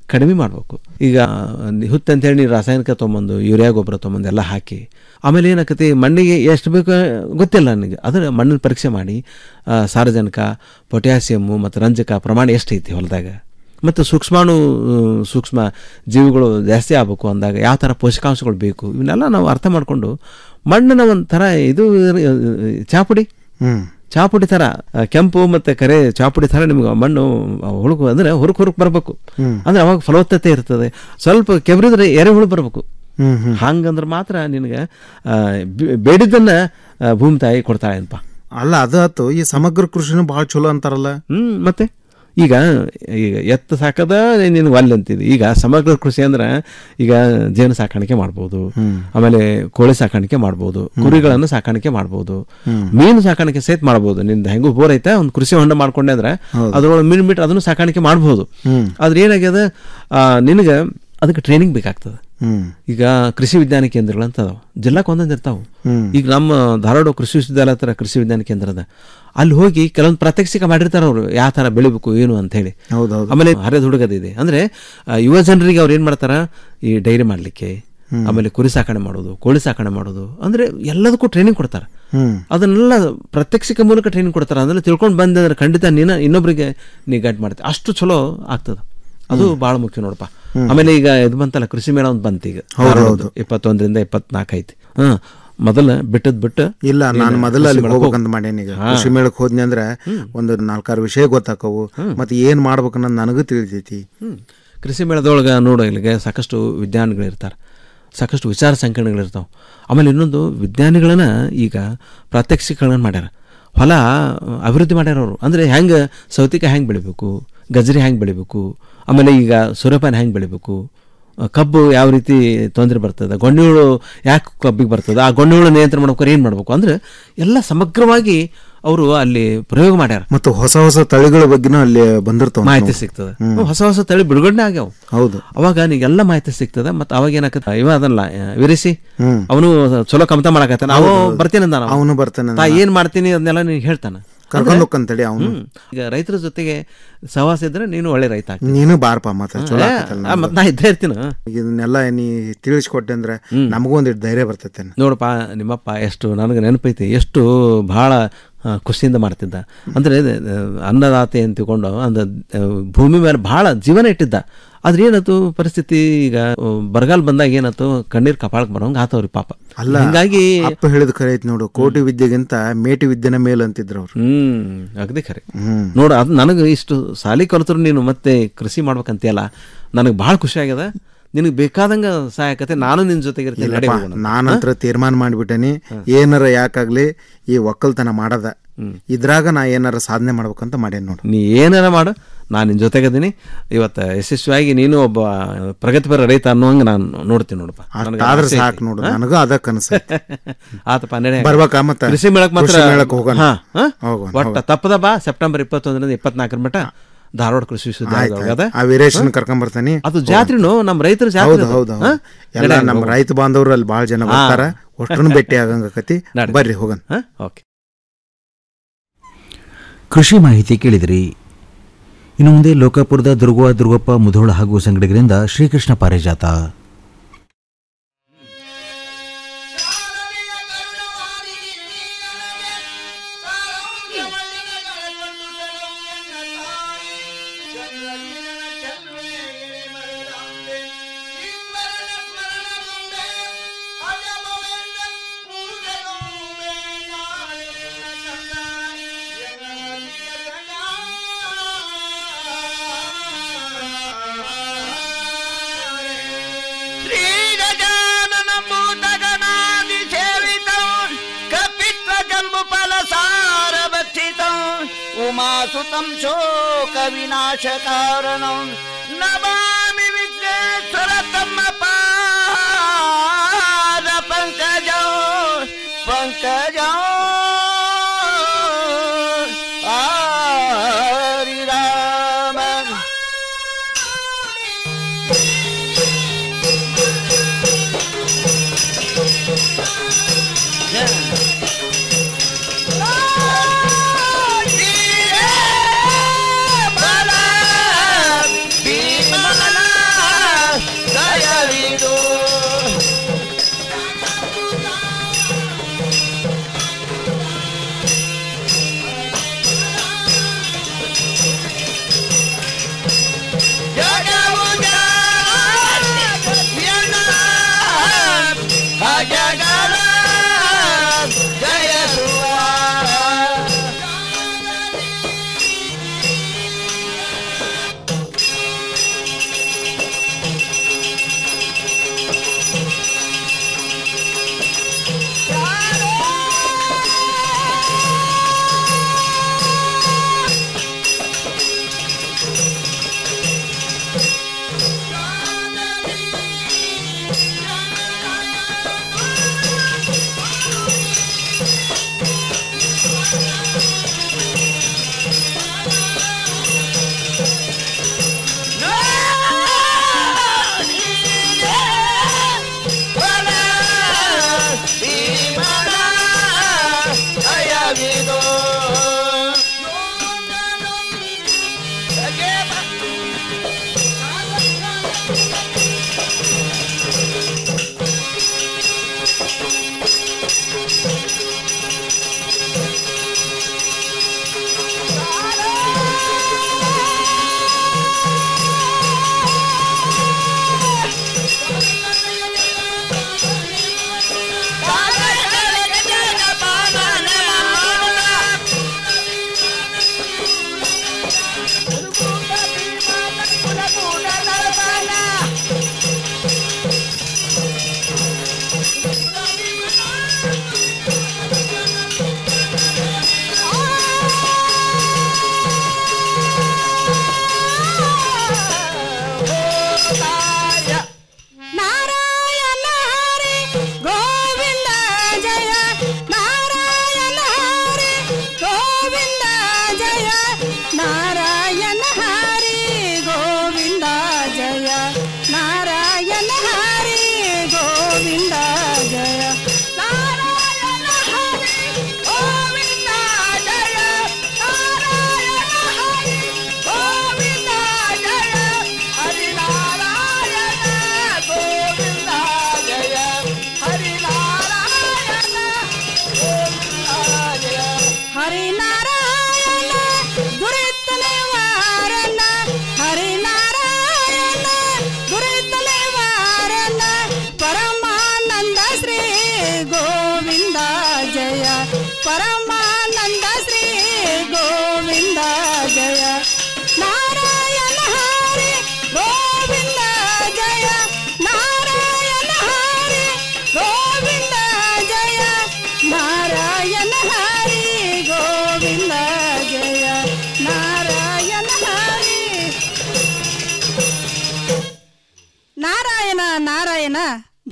Speaker 19: ಕಡಿಮೆ ಮಾಡಬೇಕು ಈಗ ಹುತ್ತು ಅಂತೇಳಿ ನೀವು ರಾಸಾಯನಿಕ ತೊಗೊಂಬಂದು ಯೂರಿಯಾ ಗೊಬ್ಬರ ತೊಗೊಂಬಂದು ಎಲ್ಲ ಹಾಕಿ ಆಮೇಲೆ ಏನಾಕತಿ ಮಣ್ಣಿಗೆ ಎಷ್ಟು ಬೇಕು ಗೊತ್ತಿಲ್ಲ ನನಗೆ ಅದರ ಮಣ್ಣಿನ ಪರೀಕ್ಷೆ ಮಾಡಿ ಆ, ಸಾರಜನಕ ಪೊಟ್ಯಾಸಿಯಮ್ಮು ಮತ್ತು ರಂಜಕ ಪ್ರಮಾಣ ಎಷ್ಟೈತಿ ಹೊಲದಾಗ ಮತ್ತು ಸೂಕ್ಷ್ಮಾಣು ಆ, ಸೂಕ್ಷ್ಮ ಜೀವಿಗಳು ಜಾಸ್ತಿ ಆಗಬೇಕು ಅಂದಾಗ ಯಾವ ಥರ ಪೋಷಕಾಂಶಗಳು ಬೇಕು ಇವನ್ನೆಲ್ಲ ನಾವು ಅರ್ಥ ಮಾಡಿಕೊಂಡು ಮಣ್ಣಿನ ಒಂಥರ ಇದು ಆ, ಚಾಪುಡಿ
Speaker 18: ಹ್ಮ್
Speaker 19: ಚಾಪುಡಿ ಥರ ಆ, ಕೆಂಪು ಮತ್ತು ಕರೆ ಚಾಪುಡಿ ಥರ ನಿಮ್ಗೆ ಮಣ್ಣು ಹುಳುಕು ಅಂದರೆ ಹುರುಕ್ ಹುರುಕ್ ಬರಬೇಕು
Speaker 18: ಹ್ಮ್.
Speaker 19: ಅಂದ್ರೆ ಅವಾಗ ಫಲವತ್ತತೆ ಇರ್ತದೆ ಸ್ವಲ್ಪ ಕೆಬ್ರಿದ್ರೆ ಎರೆಹುಳು ಬರಬೇಕು
Speaker 18: ಹ್ಮ್ ಹ್ಮ್
Speaker 19: ಹಂಗಂದ್ರೆ ಮಾತ್ರ ನಿನಗೆ ಆ, ಬೆ- ಬೇಡಿದ್ದನ್ನ ಆ, ಭೂಮಿ ತಾಯಿ ಕೊಡ್ತಾಳೆ ಅನ್ಪ
Speaker 18: ಅಲ್ಲ ಅದು ಆತು ಈ ಸಮಗ್ರ ಕೃಷಿನೂ ಭಾಳ ಚಲೋ ಅಂತಾರಲ್ಲ
Speaker 19: ಹ್ಮ್ ಮತ್ತೆ ಈಗ ಈಗ ಎತ್ತು ಸಾಕದ ನಿನಗೆ ಒಲ್ಲೆ ಅಂತಿದೆ ಈಗ ಸಮಗ್ರ ಕೃಷಿ ಅಂದ್ರೆ ಈಗ ಜೇನು ಸಾಕಾಣಿಕೆ ಮಾಡ್ಬೋದು ಆಮೇಲೆ ಕೋಳಿ ಸಾಕಾಣಿಕೆ ಮಾಡ್ಬೋದು ಕುರಿಗಳನ್ನು ಸಾಕಾಣಿಕೆ ಮಾಡ್ಬೋದು
Speaker 18: ಹ್ಮ್.
Speaker 19: ಮೀನು ಸಾಕಾಣಿಕೆ ಸಹಿತ ಮಾಡ್ಬೋದು ನಿಂದ ಹೆಂಗೂ ಬೋರ್ ಐತೆ ಒಂದು ಕೃಷಿ ಹೊಂಡ ಮಾಡ್ಕೊಂಡೆ ಅಂದ್ರೆ
Speaker 18: ಹೌದು.
Speaker 19: ಅದ್ರೊಳಗೆ ಮೀನು ಬಿಟ್ಟು ಅದನ್ನು ಸಾಕಾಣಿಕೆ ಮಾಡ್ಬೋದು
Speaker 18: ಹ್ಮ್.
Speaker 19: ಆದ್ರೆ ಏನಾಗ್ಯದ ಆ, ನಿನಗೆ ಅದಕ್ಕೆ ಟ್ರೈನಿಂಗ್ ಬೇಕಾಗ್ತದೆ
Speaker 18: ಹ್ಮ್
Speaker 19: ಈಗ ಕೃಷಿ ವಿಜ್ಞಾನ ಕೇಂದ್ರಗಳು ಅಂತ ಅದಾವ ಜಿಲ್ಲಾಕ್ ಒಂದೊಂದು ಇರ್ತಾವ
Speaker 18: ಹ್ಮ್.
Speaker 19: ಈಗ ನಮ್ಮ ಧಾರವಾಡ ಕೃಷಿ ವಿಶ್ವವಿದ್ಯಾಲಯ ಹತ್ರ ಕೃಷಿ ವಿಜ್ಞಾನ ಕೇಂದ್ರ ಅದ ಅಲ್ಲಿ ಹೋಗಿ ಕೆಲವೊಂದು ಪ್ರಾತ್ಯಕ್ಷಿಕ ಮಾಡಿರ್ತಾರ ಅವರು ಯಾವ ಥರ ಬೆಳಿಬೇಕು ಏನು ಅಂತ ಹೇಳಿ
Speaker 18: ಹೌದೌದು
Speaker 19: ಆಮೇಲೆ ಹರಿದ ಹುಡುಗದಿದೆ ಅಂದ್ರೆ ಆ, ಯುವ ಜನರಿಗೆ ಅವ್ರು ಏನ್ ಮಾಡ್ತಾರ ಈ ಡೈರಿ ಮಾಡ್ಲಿಕ್ಕೆ
Speaker 18: ಹ್ಮ್.
Speaker 19: ಆಮೇಲೆ ಕುರಿ ಸಾಕಣೆ ಮಾಡೋದು ಕೋಳಿ ಸಾಕಣೆ ಮಾಡೋದು ಅಂದ್ರೆ ಎಲ್ಲದಕ್ಕೂ ಟ್ರೈನಿಂಗ್ ಕೊಡ್ತಾರೆ
Speaker 18: ಹ್ಮ್
Speaker 19: ಅದನ್ನೆಲ್ಲ ಪ್ರಾತ್ಯಕ್ಷಿಕ ಮೂಲಕ ಟ್ರೈನಿಂಗ್ ಕೊಡ್ತಾರೆ ಅದನ್ನ ತಿಳ್ಕೊಂಡು ಬಂದಂದ್ರೆ ಖಂಡಿತ ನೀನು ಇನ್ನೊಬ್ರಿಗೆ ನೀ ಗೈಡ್ ಮಾಡ್ತೀವಿ ಅಷ್ಟು ಚಲೋ ಆಗ್ತದ ಅದು ಬಹಳ ಮುಖ್ಯ ನೋಡಪ್ಪ ಆಮೇಲೆ ಈಗ ಇದು ಬಂತಲ್ಲ ಕೃಷಿ ಮೇಳ ಒಂದು ಬಂತು ಈಗ
Speaker 18: ಹೌದು,
Speaker 19: ಧಾರವಾಡದ್ದು.
Speaker 18: ಹೌದು.
Speaker 19: ಇಪ್ಪತ್ತೊಂದರಿಂದ ಇಪ್ಪತ್ನಾಲ್ಕು ಐತಿ ಹಾ ಮೊದಲ ಬಿಟ್ಟದ್ ಬಿಟ್ಟು
Speaker 18: ಇಲ್ಲ ನಾನು
Speaker 19: ಏನು
Speaker 18: ಮೊದಲ
Speaker 19: ಕೃಷಿ
Speaker 18: ಅಲ್ಲಿ
Speaker 19: ಮೇಳಕ್ಕೆ
Speaker 18: ಹೋಗ್ಬೇಕಂತ ಮಾಡೇನಿ ಈಗ
Speaker 19: ಹಾ.
Speaker 18: ಕೃಷಿ ಮೇಳಕ್ಕೆ ಹೋದ್ನಿ ಅಂದ್ರೆ ಒಂದು ನಾಲ್ಕಾರು ವಿಷಯ ಗೊತ್ತಾಕವು ಮತ್ತೆ ಏನ್ ಮಾಡ್ಬೇಕನ್ನೋದು ನನಗೂ ತಿಳಿತೈತಿ
Speaker 19: ಹ್ಮ್. ಕೃಷಿ ಮೇಳದೊಳಗೆ ನೋಡು ಇಲ್ಲಿಗೆ ಸಾಕಷ್ಟು ವಿಜ್ಞಾನಿಗಳಿರ್ತಾರೆ ಸಾಕಷ್ಟು ವಿಚಾರ ಸಂಕಿರಣಗಳಿರ್ತಾವೆ ಆಮೇಲೆ ಇನ್ನೊಂದು ವಿಜ್ಞಾನಿಗಳನ್ನ ಈಗ ಪ್ರಾತ್ಯಕ್ಷಿಕಗಳನ್ನ ಮಾಡ್ಯಾರ ಹೊಲ ಅಭಿವೃದ್ಧಿ ಮಾಡ್ಯಾರ ಅವರು ಅಂದರೆ ಹೆಂಗೆ ಸೌತಿಕಾಯಿ ಹೆಂಗೆ ಬೆಳಿಬೇಕು ಗಜರಿ ಹೆಂಗೆ ಬೆಳಿಬೇಕು ಆಮೇಲೆ ಈಗ ಸೂರ್ಯಪಾನ ಹೆಂಗೆ ಬೆಳಿಬೇಕು ಆ, ಕಬ್ಬು ಯಾವ ರೀತಿ ತೊಂದರೆ ಬರ್ತದೆ ಗೊಂಡೆಹುಳು ಯಾಕೆ ಕಬ್ಬಿಗೆ ಬರ್ತದೆ ಆ ಗೊಂಡೆಹುಳು ನಿಯಂತ್ರಣ ಮಾಡ್ಬೇಕಾರೆ ಏನು ಮಾಡಬೇಕು ಅಂದರೆ ಎಲ್ಲ ಸಮಗ್ರವಾಗಿ ಅವರು ಅಲ್ಲಿ ಪ್ರಯೋಗ ಮಾಡ್ಯಾರ
Speaker 18: ಮತ್ತು ಹೊಸ ಹೊಸ ತಳಿಗಳ ಬಗ್ಗೆನೂ ಅಲ್ಲಿ ಬಂದಿರ್ತಾವ
Speaker 19: ಮಾಹಿತಿ ಸಿಗ್ತದೆ ಹೊಸ ಹೊಸ ತಳಿ ಬಿಡುಗಡೆ ಆಗ್ಯಾವ
Speaker 18: ಹೌದು
Speaker 19: ಅವಾಗ ನೀಗೆಲ್ಲ ಮಾಹಿತಿ ಸಿಗ್ತದೆ ಮತ್ತೆ ಅವಾಗ ಏನಾಕತ್ತ ಇವ ಅದಲ್ಲ ವಿರಿಸಿ
Speaker 18: ಹ್ಮ್.
Speaker 19: ಅವನು ಚಲೋ ಕಮತ ಮಾಡಕತ್ತ ನಾವು ಬರ್ತೀನಿ ಅಂದ
Speaker 18: ಅವನು ಬರ್ತಾನೆ
Speaker 19: ತಾ ಏನ್ ಮಾಡ್ತೀನಿ ಅದನ್ನೆಲ್ಲ ನೀನು ಹೇಳ್ತಾನ
Speaker 18: ಕರ್ಕೊಂಡ್ ಹೋಗ್ಕಂತಡಿ ಅವನು
Speaker 19: ಹ್ಮ್. ಈಗ ರೈತರ ಜೊತೆಗೆ ಸಹವಾಸ ಇದ್ರೆ ನೀನು ಒಳ್ಳೆ ರೈತ ಆಗ್ತಿ.
Speaker 18: ನೀನು ಬಾರಪ್ಪ ಮತ್ತೆ ಚಲೋ
Speaker 19: ಏ,
Speaker 18: ಆಕತ್ತಲ್ಲ
Speaker 19: ಆ, ಮತ್ತ್ ನಾ ಇದ್ದೇ ಇರ್ತೀನ
Speaker 18: ಇದನ್ನೆಲ್ಲ ನೀ ತಿಳಿಸ್ಕೊಟ್ಟೆ ಅಂದ್ರೆ ನಮಗೂ ಒಂದಿಟ್ಟು ಧೈರ್ಯ ಬರ್ತೈತೆ
Speaker 19: ನೋಡಪ್ಪ ನಿಮ್ಮಪ್ಪ ಎಷ್ಟು ನನಗೆ ನೆನಪೈತಿ ಎಷ್ಟು ಬಹಳ ಆ, ಖುಷಿಯಿಂದ ಮಾಡ್ತಿದ್ದ ಅಂದರೆ ಅನ್ನದಾತೆ ಅಂತ ತಿಳ್ಕೊಂಡು ಅಂದ ಆ, ಭೂಮಿ ಮೇಲೆ ಬಹಳ ಜೀವನ ಇಟ್ಟಿದ್ದ ಆದ್ರೆ ಏನಾಯ್ತು ಪರಿಸ್ಥಿತಿ ಈಗ ಆ, ಬರಗಾಲ ಬಂದಾಗ ಏನಾಯ್ತು ಕಣ್ಣೀರ್ ಕಪಾಳಕ್ಕೆ ಬರೋಂಗೆ ಆತವ್ರಿ ಪಾಪ
Speaker 18: ಅಲ್ಲ
Speaker 19: ಹಿಂಗಾಗಿ
Speaker 18: ಅಪ್ಪ ಹೇಳಿದ ಖರೆ ಐತಿ ನೋಡು ಕೋಟಿ ವಿದ್ಯೆಗಿಂತ ಮೇಟಿ ವಿದ್ಯೆನ ಮೇಲ್ ಅಂತಿದ್ರು ಅವ್ರು
Speaker 19: ಹ್ಮ್ ಅಗದಿ ಖರೆ
Speaker 18: ಹ್ಮ್
Speaker 19: ನೋಡು ಅದು ನನಗೆ ಇಷ್ಟು ಸಾಲಿ ಕಲಿತರು ನೀನು ಮತ್ತೆ ಕೃಷಿ ಮಾಡ್ಬೇಕಂತೀಯಲ್ಲ ನನಗೆ ಭಾಳ ಖುಷಿ ಆಗ್ಯದ ನಿನಗೆ ಬೇಕಾದಂಗ ಸಹಾಯಕತೆ ನಾನು ನಿನ್ನ ಜೊತೆಗೆ ಇರ್ತೀನಿ ನಡಿ
Speaker 18: ಇಲ್ಲಪ್ಪ,
Speaker 19: ಹೋಗೋಣ.
Speaker 18: ನಾನಂತ್ರ ತೀರ್ಮಾನ ಮಾಡಿಬಿಟ್ಟೇನಿ ಏನಾರ ಯಾಕಾಗ್ಲಿ ಈ ಒಕ್ಕಲ್ತನ ಮಾಡದ ಇದ್ರಾಗ ನಾ ಏನಾರ ಸಾಧನೆ ಮಾಡ್ಬೇಕಂತ ಮಾಡೇನಿ ನೋಡು
Speaker 19: ನೀ ಏನಾರ ಮಾಡು ನಾನು ನಿನ್ನ ಜೊತೆಗದೀನಿ ಇವತ್ತು ಯಶಸ್ವಿಯಾಗಿ ನೀನು ಒಬ್ಬ ಪ್ರಗತಿಪರ ರೈತ ಅನ್ನೋಂಗೆ ನಾನು ನೋಡ್ತೀನಿ ನೋಡಪ್ಪ ನನಗೆ
Speaker 18: ಆದ್ರೆ
Speaker 19: ಆಸೆ ಐತಿ.
Speaker 18: ಸಾಕು ನೋಡು
Speaker 19: ಹಾ?
Speaker 18: ನನಗೂ ಅದ ಕನಸು
Speaker 19: ಆತಪ್ಪ ನಡೆ
Speaker 18: ಬರ್ಬೇಕಾ ಮತ್ತೆ?
Speaker 19: ಕೃಷಿ ಮೇಳಕ್ಕೆ ಮಾತ್ರ
Speaker 18: ಕೃಷಿ ಮೇಳಕ್ಕೆ ಹೋಗೋಣ.
Speaker 19: ಹಾ, ಹಾ?
Speaker 18: ಹೋಗೋಣ,
Speaker 19: ಒಟ್ಟ
Speaker 18: ಹೋಗೋಣ.
Speaker 19: ತಪ್ಪದ ಬಾ ಸೆಪ್ಟೆಂಬರ್ ಇಪ್ಪತ್ತೊಂದರಿಂದ ಇಪ್ಪತ್ನಾಲ್ಕರ ಮಟ್ಟ ಧಾರವಾಡ ಕೃಷಿ
Speaker 18: ಆಯ್ತು,
Speaker 19: ವಿಶ್ವವಿದ್ಯಾಲಯದೊಳಗೆ ಅದ
Speaker 18: ಆ ವೀರೇಶನ್ ಕರ್ಕೊಂಡ್ ಬರ್ತಾನೆ
Speaker 19: ಅದು ಜಾತ್ರೆನು ನಮ್ಮ ರೈತರ ಜಾತ್ರೆ
Speaker 18: ಹೌದು
Speaker 19: ಅದು.
Speaker 18: ಹೌದು
Speaker 19: ಹಾ?
Speaker 18: ಎಲ್ಲ
Speaker 19: ನಡೆ,
Speaker 18: ನಮ್ಮ
Speaker 19: ಹೋಗೋಣ.
Speaker 18: ರೈತ ಬಾಂಧವರು ಅಲ್ಲಿ ಭಾಳ ಜನ
Speaker 19: ಹಾ.
Speaker 18: ಬರ್ತಾರ ಒಟ್ಟನ್ನು ಭೇಟಿ ಆಗಂಗಕತಿ
Speaker 19: ನಡೆ.
Speaker 18: ಬರ್ರಿ ಹೋಗನ್
Speaker 19: ಹಾ? ಓಕೆ
Speaker 2: ಕೃಷಿ ಮಾಹಿತಿ ಕೇಳಿದಿರಿ ಇನ್ನು ಮುಂದೆ ಲೋಕಾಪುರದ ದುರ್ಗುವ ದುರ್ಗಪ್ಪ ಮುಧೋಳ ಹಾಗೂ ಸಂಗಡಿಗರಿಂದ ಶ್ರೀಕೃಷ್ಣ ಪಾರಿಜಾತ
Speaker 16: ಶ್ರೀಗಜಾನನ ಭೂತಗಣಾದಿ ಸೇವಿತಂ ಕಪಿತ್ವ ಜಂಬು ಫಲಸಾರ ಭಕ್ಷಿತಂ ಉಮಾಸುತಂ ಶೋಕ ವಿನಾಶ ಕಾರಣಂ ನಮಾಮಿ ವಿಘ್ನೇಶ್ವರ ತಮ್ಮ ಪಾದ ಪಂಕಜ ಪಂಕಜ ಹರಿ ರಾಮ ಭೀಮನ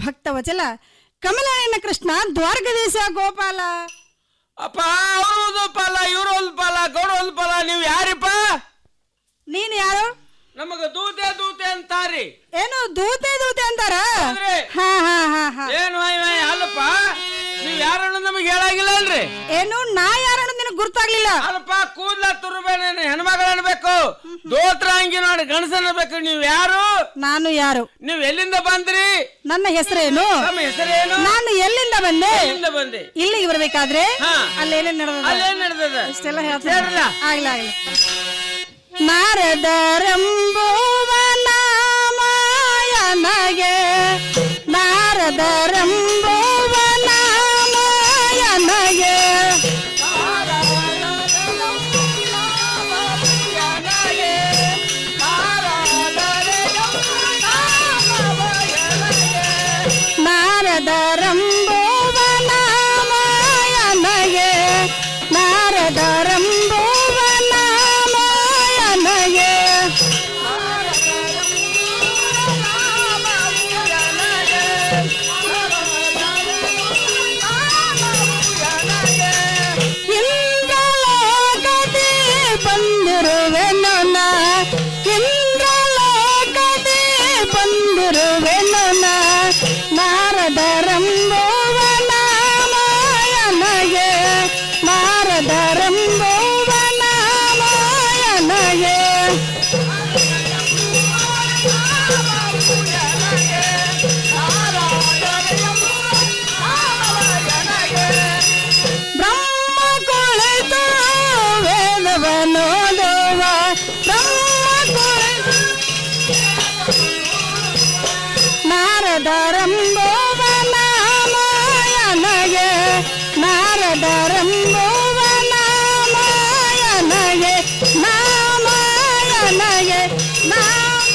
Speaker 20: ಭಕ್ತವಚಲ ಕಮಲಾಯನ ಕೃಷ್ಣ ದ್ವಾರಕದೇಶ ಗೋಪಾಲ
Speaker 16: ಅಪ್ಪ ಅವ್ರು ಒಂದು ಪಾಲ ಇವ್ರು ಒಂದು ಪಾಲ ಗೌಡ ಒಂದು ಪಾಲ ನೀವು ಯಾರಿಪ್ಪ
Speaker 20: ನೀನ್ ಯಾರು
Speaker 16: ನಮಗ ದೂತೆ ದೂತೆ ಅಂತಾರಿ
Speaker 20: ಏನು ದೂತೆ ದೂತೆ ಅಂತಾರ
Speaker 16: ಹೌದ್ರಿ.
Speaker 20: ಹಾ ಹಾ ಹಾ ಹಾ
Speaker 16: ಏನು ವೈ ವೈ ಅಲ್ಲಪ್ಪ ನೀವ್ ಯಾರನ್ನು ನಮಗೆ ಹೇಳಾಗಿಲ್ಲ ಅಲ್ರಿ
Speaker 20: ಏನು ನಾ ಯಾರನ್ನ ನಿನಗ್ ಗುರ್ತಾಗ್ಲಿಲ್ಲ
Speaker 16: ಅಲ್ಲಪ್ಪ ಕೂದ್ಲ ತುರುಬೇನೆ ಹೆಣ್ಮಗಳು ಅನ್ಬೇಕು ದೋತ್ರ ಅಂಗಿ ನೋಡಿ ಗಣಸ ಅನ್ಬೇಕು ನೀವ್ ಯಾರು
Speaker 20: ನಾನು ಯಾರು
Speaker 16: ನೀವ್ ಎಲ್ಲಿಂದ ಬಂದ್ರಿ
Speaker 20: ನನ್ನ ಹೆಸರೇನು
Speaker 16: ನಮ್ಮ ಹೆಸರೇನು
Speaker 20: ನಾನು ಎಲ್ಲಿಂದ ಬಂದೆ
Speaker 16: ಎಲ್ಲಿಂದ ಬಂದೆ
Speaker 20: ಇಲ್ಲಿಗೆ ಬರ್ಬೇಕಾದ್ರೆ
Speaker 16: ಹಾ.
Speaker 20: ಅಲ್ಲೇನೇನ್ ನಡೆದ
Speaker 16: ಅಲ್ಲೇನ್ ನಡೆದದ
Speaker 20: ಇಷ್ಟೆಲ್ಲ
Speaker 16: ಹೇಳ್ರಲ್ಲ.
Speaker 20: ಹೇಳ್ತಾರೆ ಆಗ್ಲ ಆಗ್ಲ ನಾರದರಂಬುವ ನಾಮಾಯನಗೆ ನಾರದರಂಬುವ ನಾಮಾಯನಗೆ ನಾರದರಂಬುವ ನಾಮಾಯನಗೆ ನಾರದರಂಬುವ ನಾಮಾಯನಗೆ ಇಂದ್ರಲೋಕದಿ ಬಂದಿರುವೆನು ನಾ ಇಂದ್ರಲೋಕದಿ ಬಂದಿರುವೆನು ನಾ ನಾರದರಂಬುವ ನಾಮಾಯನಗೆ ನಾರದರಂಬುವ ನಾಮಾಯನಗೆ ಬ್ರಹ್ಮ ಕುಳಿತು ವೇದವನೋದುವ ಬ್ರಹ್ಮ ಕುಳಿತು ನಾರದರಂಬುವ ನಾಮಾಯನಗೆ ನಾರದರಂಬುವ ನಾಮಾಯನಗೆ ನಾಮಾಯನಗೆ ನಾಮ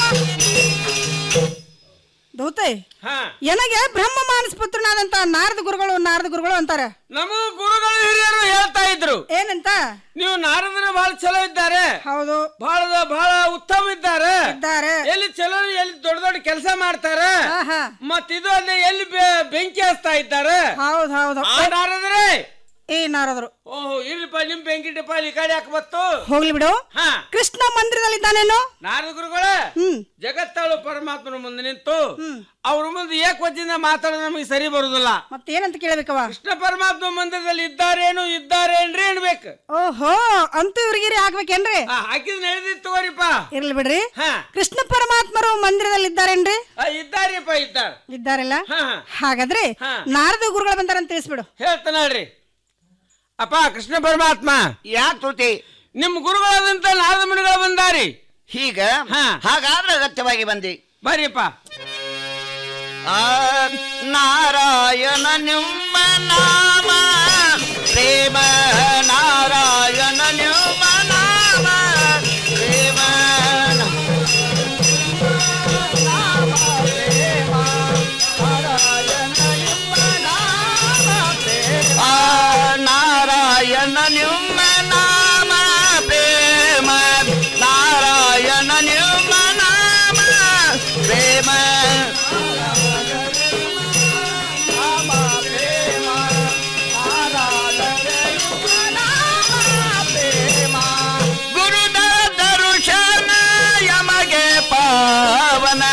Speaker 20: ದೂತೆ
Speaker 16: ಹಾ
Speaker 20: ನನಗೆ ಬ್ರಹ್ಮ ಮಾನಸ ಪುತ್ರನಾದಂತ ನಾರದ ಗುರುಗಳು ನಾರದ ಗುರುಗಳು ಅಂತಾರೆ
Speaker 16: ನಮಗೂ ಗುರುಗಳು ಹಿರಿಯರು ಹೇಳ್ತಾ ಇದ್ರು
Speaker 20: ಏನಂತ
Speaker 16: ನೀವು ನಾರದರು ಬಹಳ ಚಲೋ ಇದ್ದಾರೆ
Speaker 20: ಹೌದು
Speaker 16: ಬಹಳ ಬಹಳ ಉತ್ತಮ ಇದ್ದಾರೆ
Speaker 20: ಇದ್ದಾರೆ
Speaker 16: ಎಲ್ಲಿ ಚಲೋ ಎಲ್ಲಿ ದೊಡ್ಡ ದೊಡ್ಡ ಕೆಲಸ ಮಾಡ್ತಾರೆ ಮತ್ ಇದು ಅಲ್ಲೇ ಎಲ್ಲಿ ಬೆ- ಬೆಂಕಿ ಹಚ್ತಾ ಇದ್ದಾರೆ
Speaker 20: ಹೌದ್ ಹೌದು
Speaker 16: ಆ ನಾರದ್ರೆ
Speaker 20: ಏ ನಾರದರು
Speaker 16: ಓಹೋ ಇರ್ಲಿಪ್ಪ ನಿಮ್ ಬೆಂಕಿ ಟಿಪ್ಪ ಈ ಕಡೆ ಯಾಕೆ ಬತ್ತು
Speaker 20: ಹೋಗ್ಲಿ ಬಿಡು
Speaker 16: ಹಾ
Speaker 20: ಕೃಷ್ಣ ಮಂದಿರದಲ್ಲಿದ್ದಾನೇನು
Speaker 16: ನಾರದ ಗುರುಗಳ ಜಗತ್ತಾಳು ಪರಮಾತ್ಮನ ಮುಂದೆ ನಿಂತು ಅವ್ರ ಮುಂದೆ ಏಕವಚನ ಮಾತಾಡೋದು ನಮಗೆ ಸರಿ ಬರುದಿಲ್ಲ
Speaker 20: ಮತ್ತೇನಂತ ಕೇಳಬೇಕವ
Speaker 16: ಕೃಷ್ಣ ಪರಮಾತ್ಮ ಮಂದಿರದಲ್ಲಿ ಇದ್ದಾರೇನು ಇದ್ದಾರೇನ್ರಿ ಅನ್ಬೇಕು
Speaker 20: ಓಹೋ ಅಂತೂ ಇವ್ರಿಗಿರಿ ಹಾಕ್ಬೇಕೇನ್ರಿ
Speaker 16: ಆ, ಹಾಕಿದ್ ನಡೆದಿತ್ತು ತಗೋರಿಪ್ಪ
Speaker 20: ಇರ್ಲಿ ಬಿಡ್ರಿ
Speaker 16: ಹಾ
Speaker 20: ಕೃಷ್ಣ ಪರಮಾತ್ಮರು ಮಂದಿರದಲ್ಲಿ ಇದ್ದಾರೇನ್ರಿ
Speaker 16: ಆ, ಇದ್ದಾರಿಪ್ಪ ಇದ್ದಾರೆ
Speaker 20: ಇದ್ದಾರಲ್ಲ
Speaker 16: ಹಾ
Speaker 20: ಹಾಗಾದ್ರೆ
Speaker 16: ಹಾ.
Speaker 20: ನಾರದ ಗುರುಗಳು ಬಂದಾರಂತ ತಿಳಿಸ್ಬಿಡು
Speaker 16: ಹೇಳ್ತಾನಲ್ರಿ ಅಪ್ಪ ಕೃಷ್ಣ ಪರಮಾತ್ಮ
Speaker 21: ಯಾಕೆ ತೂತಿ
Speaker 16: ನಿಮ್ ಗುರುಗಳಾದಂತ ನಾರದ ಮುನಿಗಳು ಬಂದಾರಿ
Speaker 21: ಹೀಗ ಹಾಗಾದ್ರೆ ಅಗತ್ಯವಾಗಿ ಬಂದಿ
Speaker 16: ಬರ್ರಿಪ್ಪ
Speaker 21: ಆ ನಾರಾಯಣ ನಿಮ್ಮ ನಾಮ ಪ್ರೇಮ ನಾರಾಯಣ ನಿಮ್ಮ ನಾಮ ಪ್ರೇಮ ಆ ನಾರಾಯಣ ನಿಮ್ಮ ನಾಮ ಪ್ರೇಮ ನಾರಾಯಣ ನಿಮ್ಮ ನಾಮ ಪ್ರೇಮ ಗುರುದರ ದರುಶನ ಯಮಗೆ ಪಾವನ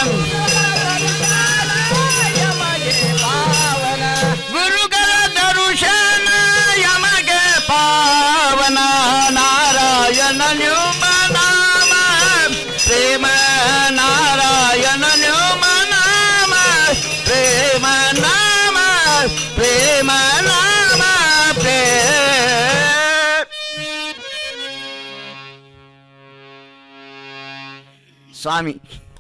Speaker 21: ಗುರುಗಳ ದರುಶನ ಯಮಗೆ ಪಾವನ ನಾರಾಯಣ ನ್ಯೂಮ ನಾಮ ಪ್ರೇಮ ನಾರಾಯಣ ನ್ಯೂಮ ನಾಮ ಪ್ರೇಮ ನಾಮ ಪ್ರೇಮ ನಾಮ ಪ್ರೇಮ ಸ್ವಾಮಿ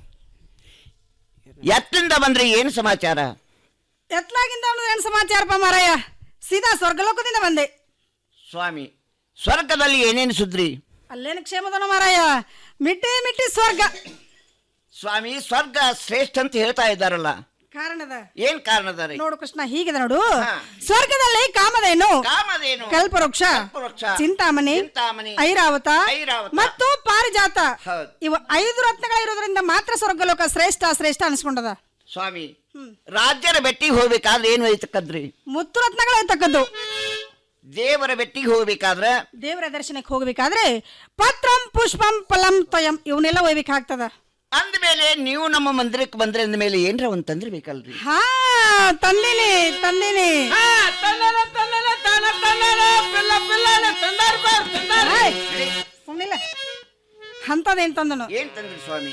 Speaker 21: ಎತ್ತಿಂದ ಬಂದ್ರೆ ಏನು ಸಮಾಚಾರ
Speaker 20: ಎತ್ಲಾಗಿಂದ ಅನ್ನೋದು ಏನ್ ಸಮಾಚಾರಪ್ಪ ಮಾರಾಯ ಸೀದಾ ಸ್ವರ್ಗಲೋಕದಿಂದ ಬಂದೆ
Speaker 21: ಸ್ವಾಮಿ ಸ್ವರ್ಗದಲ್ಲಿ ಏನೇನು ಸುದ್ರಿ
Speaker 20: ಅಲ್ಲೇನು ಕ್ಷೇಮದನ ಮಾರಾಯ ಮಿಟ್ಟಿ ಮಿಟ್ಟಿ ಸ್ವರ್ಗ
Speaker 21: ಸ್ವಾಮಿ ಸ್ವರ್ಗ ಶ್ರೇಷ್ಠ ಅಂತ ಹೇಳ್ತಾ ಇದ್ದಾರಲ್ಲ
Speaker 20: ಕಾರಣದ
Speaker 21: ಏನ್ ಕಾರಣದ ರೀ
Speaker 20: ನೋಡು ಕೃಷ್ಣ ಹೀಗಿದೆ ನೋಡು ಸ್ವರ್ಗದಲ್ಲಿ ಕಾಮಧೇನು
Speaker 21: ಕಾಮಧೇನು
Speaker 20: ಕಲ್ಪವೃಕ್ಷ
Speaker 21: ಕಲ್ಪವೃಕ್ಷ,
Speaker 20: ಚಿಂತಾಮಣಿ
Speaker 21: ಚಿಂತಾಮಣಿ,
Speaker 20: ಐರಾವತ
Speaker 21: ಐರಾವತ,
Speaker 20: ಮತ್ತು ಪಾರಿಜಾತ
Speaker 21: ಹೌದು.
Speaker 20: ಇವು ಐದು ರತ್ನಗಳಿರೋದ್ರಿಂದ ಮಾತ್ರ ಸ್ವರ್ಗಲೋಕ ಶ್ರೇಷ್ಠ ಶ್ರೇಷ್ಠ ಅನಿಸ್ಕೊಂಡದ
Speaker 21: ಸ್ವಾಮಿ ರಾಜ್ಯರ ಬೆಟ್ಟಿಗೆ ಹೋಗ್ಬೇಕಾದ್ರೆ ಏನು ಒಯ್ತಕ್ಕದ್ರಿ
Speaker 20: ಮುತ್ತು ರತ್ನಗಳು ತಕ್ಕದ್ದು
Speaker 21: ದೇವರ ಬೆಟ್ಟಿಗೆ ಹೋಗ್ಬೇಕಾದ್ರೆ
Speaker 20: ದೇವರ ದರ್ಶನಕ್ಕೆ ಹೋಗ್ಬೇಕಾದ್ರೆ ಪತ್ರಂ ಪುಷ್ಪಂ ಫಲಂ ತ್ವಯಂ ಇವನ್ನೆಲ್ಲ ಒಯ್ಬೇಕಾಗ್ತದ
Speaker 21: ಅಂದ್ಮೇಲೆ ನೀವು ನಮ್ಮ ಮಂದಿರಕ್ಕೆ ಬಂದ್ರೆ ಅಂದ್ಮೇಲೆ ಏನ್ರ ಒಂದ್ ತಂದ್ರೆ ಬೇಕಲ್ರಿ
Speaker 20: ಹಾ ತಂದಿನಿ ತಂದಿನಿ ಸುಮ್ಮನಿಲ್ಲ ಅಂತದೇನ್ ತಂದನು
Speaker 21: ಏನ್ ತಂದ್ರಿ ಸ್ವಾಮಿ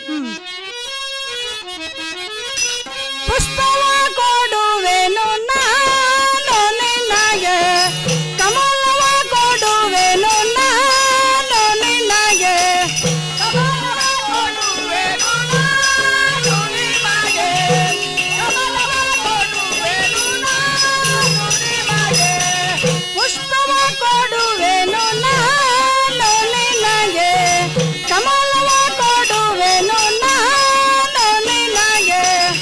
Speaker 20: ಪುಷ್ಪವ ಕೊಡುವೆನು ನಾನು ನಿನಗೆ ಕಮಲವ ಕೊಡುವೆನು ನಾನು ನಿನಗೆ ಕಮಲವ ಕೊಡುವೆನು ನಾನು ನಿನಗೆ ಕಮಲವ ಕೊಡುವೆನು ನಾನು ನಿನಗೆ ಪುಷ್ಪವ ಕೊಡುವೆನು ನಾನು ನಿನಗೆ ಕಮಲವ ಕೊಡುವೆನು ನಾನು ನಿನಗೆ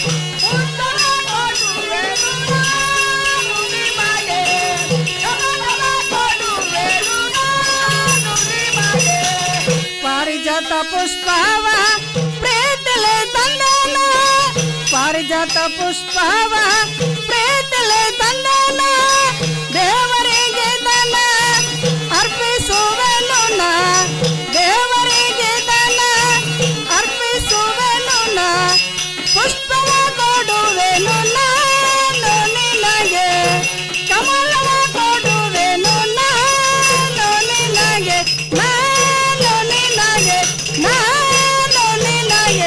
Speaker 20: ಪಾರಿಜಾತ ಪುಷ್ಪವ ಪ್ರೇತಲೆ ತಂದನ ಪಾರಿಜಾತ ಪುಷ್ಪವ ಪ್ರೇತಲೆ ತಂದನ ದೇವರಿಗೆ ದನ ಅರ್ಪಿಸುವೆನು ನಾ ದೇವರಿಗೆ ದನ ಅರ್ಪಿಸುವೆನು ನಾ ಪುಷ್ಪವ ಕೊಡುವೆನು ನಾನು ನಿನಗೆ ಕಮಲವ ಕೊಡುವೆನು ನಾನು ನಿನಗೆ ನಾನು ನಿನಗೆ ನಾನು ನಿನಗೆ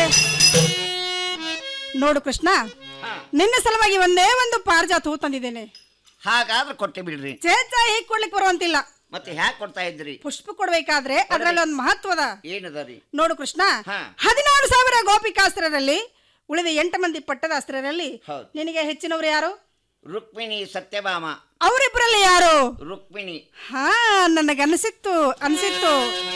Speaker 20: ನೋಡು ಕೃಷ್ಣ ನಿನ್ನ ಸಲುವಾಗಿ ಒಂದೇ ಒಂದು ಪಾರಿಜಾತ ಹೂ ತಂದಿದ್ದೇನೆ
Speaker 21: ಹಾಗಾದ್ರೆ ಕೊಟ್ಟೆ ಬಿಡ್ರಿ
Speaker 20: ಚೇಚ ಹೀಗ್ ಕೊಡ್ಲಿಕ್ಕೆ ಬರುವಂತಿಲ್ಲ
Speaker 21: ಮತ್ತೆ ಹ್ಯಾಕ್ ಕೊಡ್ತಾ ಇದ್ರಿ
Speaker 20: ಪುಷ್ಪ ಕೊಡ್ಬೇಕಾದ್ರೆ ಅದ್ರಲ್ಲಿ ಒಂದು ಮಹತ್ವದ
Speaker 21: ಏನದ ರೀ
Speaker 20: ನೋಡು ಕೃಷ್ಣ
Speaker 21: ಹಾ.
Speaker 20: ಹದಿನಾರು ಸಾವಿರ ಗೋಪಿಕಾಸ್ತ್ರರಲ್ಲಿ ಉಳಿದ ಎಂಟು ಮಂದಿ ಪಟ್ಟದ ಅಸ್ತ್ರರಲ್ಲಿ
Speaker 21: ಹೌದು.
Speaker 20: ನಿನಗೆ ಹೆಚ್ಚಿನವರು ಯಾರು
Speaker 21: ರುಕ್ಮಿಣಿ ಸತ್ಯಭಾಮ
Speaker 20: ಅವರಿಬ್ಬರಲ್ಲಿ ಯಾರು
Speaker 21: ರುಕ್ಮಿಣಿ
Speaker 20: ಹಾ ನನಗನ್ಸಿತ್ತು ಅನ್ಸಿತ್ತು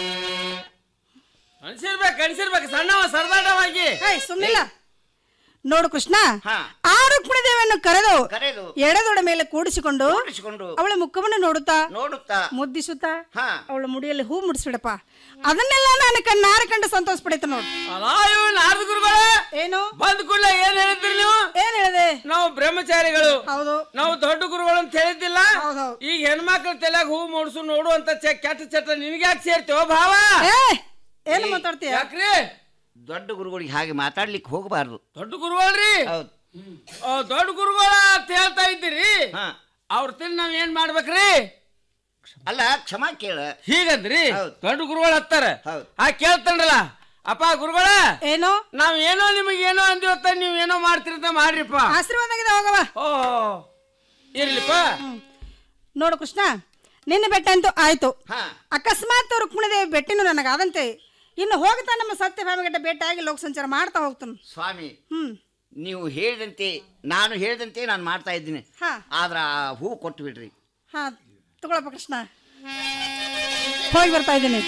Speaker 16: ಅನ್ಸಿರ್ಬೇಕು ಅನ್ಸಿರ್ಬೇಕು ಸಣ್ಣವ ಸರ್ದಾಟವಾಗಿ
Speaker 20: ಸುಮ್ಮನಿಲ್ಲ ನೋಡು ಕೃಷ್ಣ ಆ ರುಕ್ಮಿಣಿ ದೇವಿಯನ್ನು ಕರೆದು
Speaker 21: ಕರೆದು
Speaker 20: ಎಡದೊಡ ಮೇಲೆ ಕೂಡಿಸಿಕೊಂಡು
Speaker 21: ಕೂಡಿಸಿಕೊಂಡು
Speaker 20: ಅವಳ ಮುಖವನ್ನು ನೋಡುತ್ತಾ
Speaker 21: ನೋಡುತ್ತಾ
Speaker 20: ಮುದ್ದಿಸುತ್ತಾ
Speaker 21: ಹಾ.
Speaker 20: ಅವಳ ಮುಡಿಯಲ್ಲಿ ಹೂ ಮುಡಿಸ್ಬಿಡಪ್ಪ ಅದನ್ನೆಲ್ಲ ನಾನು ಕಣ್ಣಾರ ಕಂಡು ಸಂತೋಷ ಪಡೀತು ನೋಡು
Speaker 16: ಅಲಾಯು ನಾರದ ಗುರುಗಳೇ
Speaker 20: ಏನು
Speaker 16: ಬಂದ ಕೂಡಲೇ ಏನ್ ಹೇಳಿದ್ರಿ ನೀವು
Speaker 20: ಏನ್ ಹೇಳಿದೆ
Speaker 16: ನಾವು ಬ್ರಹ್ಮಚಾರಿಗಳು
Speaker 20: ಹೌದು
Speaker 16: ನಾವು ದೊಡ್ಡ ಗುರುಗಳು ಅಂತ ಹೇಳಿದ್ದಿಲ್ಲ ಈಗ ಹೆಣ್ಮಕ್ಳ ತಲೆಯಾಗ ಹೂ ಮೂಡ್ಸು ನೋಡು ಅಂತ ಚೆ- ಕೆಟ್ಟ ಚಟ ನಿನ್ಗೆ ಯಾಕೆ ಸೇರ್ತೇವ ಭಾವ
Speaker 20: ಏನು ಮಾತಾಡ್ತೀಯ
Speaker 16: ಯಾಕ್ರಿ
Speaker 21: ದೊಡ್ಡ ಗುರುಗಳಿಗೆ ಹಾಗೆ ಮಾತಾಡ್ಲಿಕ್ಕೆ ಹೋಗಬಾರ್ದು
Speaker 16: ದೊಡ್ಡ ಗುರುಗಳ್ರಿ
Speaker 21: ಹೌದು
Speaker 16: ಆ, ದೊಡ್ಡ ಗುರುಗಳ ಅಂತ ಹೇಳ್ತಾ ಇದ್ದೀರಿ ಅವ್ರ ತಿನ್ ನಾವ್ ಏನ್ ಮಾಡ್ಬೇಕ್ರಿ
Speaker 21: ಅಲ್ಲ ಕ್ಷಮಾ ಕೇಳ
Speaker 16: ಹೀಗಂದ್ರಿ ದೊಡ್ಡ ಗುರುಗಳು ಹತ್ತಾರ ಆ ಕೇಳ್ತಾನ್ರಲ್ಲ ಅಪ್ಪ ಗುರುಗಳ
Speaker 20: ಏನೋ
Speaker 16: ನಾವ್ ಏನೋ ನಿಮಗೆ ಏನೋ ಅಂದಿವತ್ತ ನೀವ್ ಏನೋ ಮಾಡ್ತಿರಂತ ಮಾಡ್ರಿಪ್ಪ
Speaker 20: ಆಶೀರ್ವಾದ ಆಗಿದೆ ಹೋಗವ
Speaker 16: ಓ ಇರ್ಲಿಪ್ಪ
Speaker 20: ನೋಡು ಕೃಷ್ಣ ನಿನ್ನ ಬೆಟ್ಟ ಅಂತೂ ಆಯ್ತು ಅಕಸ್ಮಾತ್ ರುಕ್ಮಿಣಿ ದೇವಿ ಬೆಟ್ಟಿನೂ ನನಗಾದಂತೆ ಇನ್ನು ಹೋಗ್ತಾ ನಮ್ಮ ಸತ್ಯಭಾಮಿಗಡ್ಡ ಭೇಟಿ ಆಗಿ ಲೋಕ ಸಂಚಾರ ಮಾಡ್ತಾ ಹೋಗ್ತಾನೆ
Speaker 21: ಸ್ವಾಮಿ
Speaker 20: ಹ್ಮ್
Speaker 21: ನೀವು ಹೇಳಿದಂತೆ ನಾನು ಹೇಳಿದಂತೆ ನಾನು ಮಾಡ್ತಾ ಇದ್ದೀನಿ
Speaker 20: ಹಾ
Speaker 21: ಆದ್ರ ಆ ಹೂ ಕೊಟ್ಟು ಬಿಡ್ರಿ
Speaker 20: ಹಾ ತಗೊಳಪ್ಪ ಕೃಷ್ಣ ಹೋಗಿ ಬರ್ತಾ ಇದ್ದೀನಿ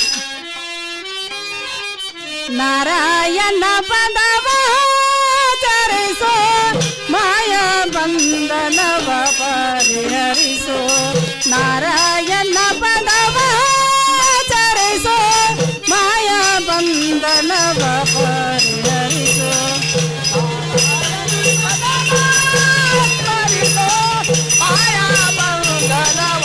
Speaker 20: ನಾರಾಯಣ ಪದವ ಚರಿಸೋ ಮಾಯ ಬಂಧನವ ಪರಿಹರಿಸೋ ನಾರಾಯಣ ಪದವ ಚರಿಸೋ ಮಾಯ ಬಂಧನವ ಪರಿಹರಿಸೋ ಮಾಯ ಬಂಧನವ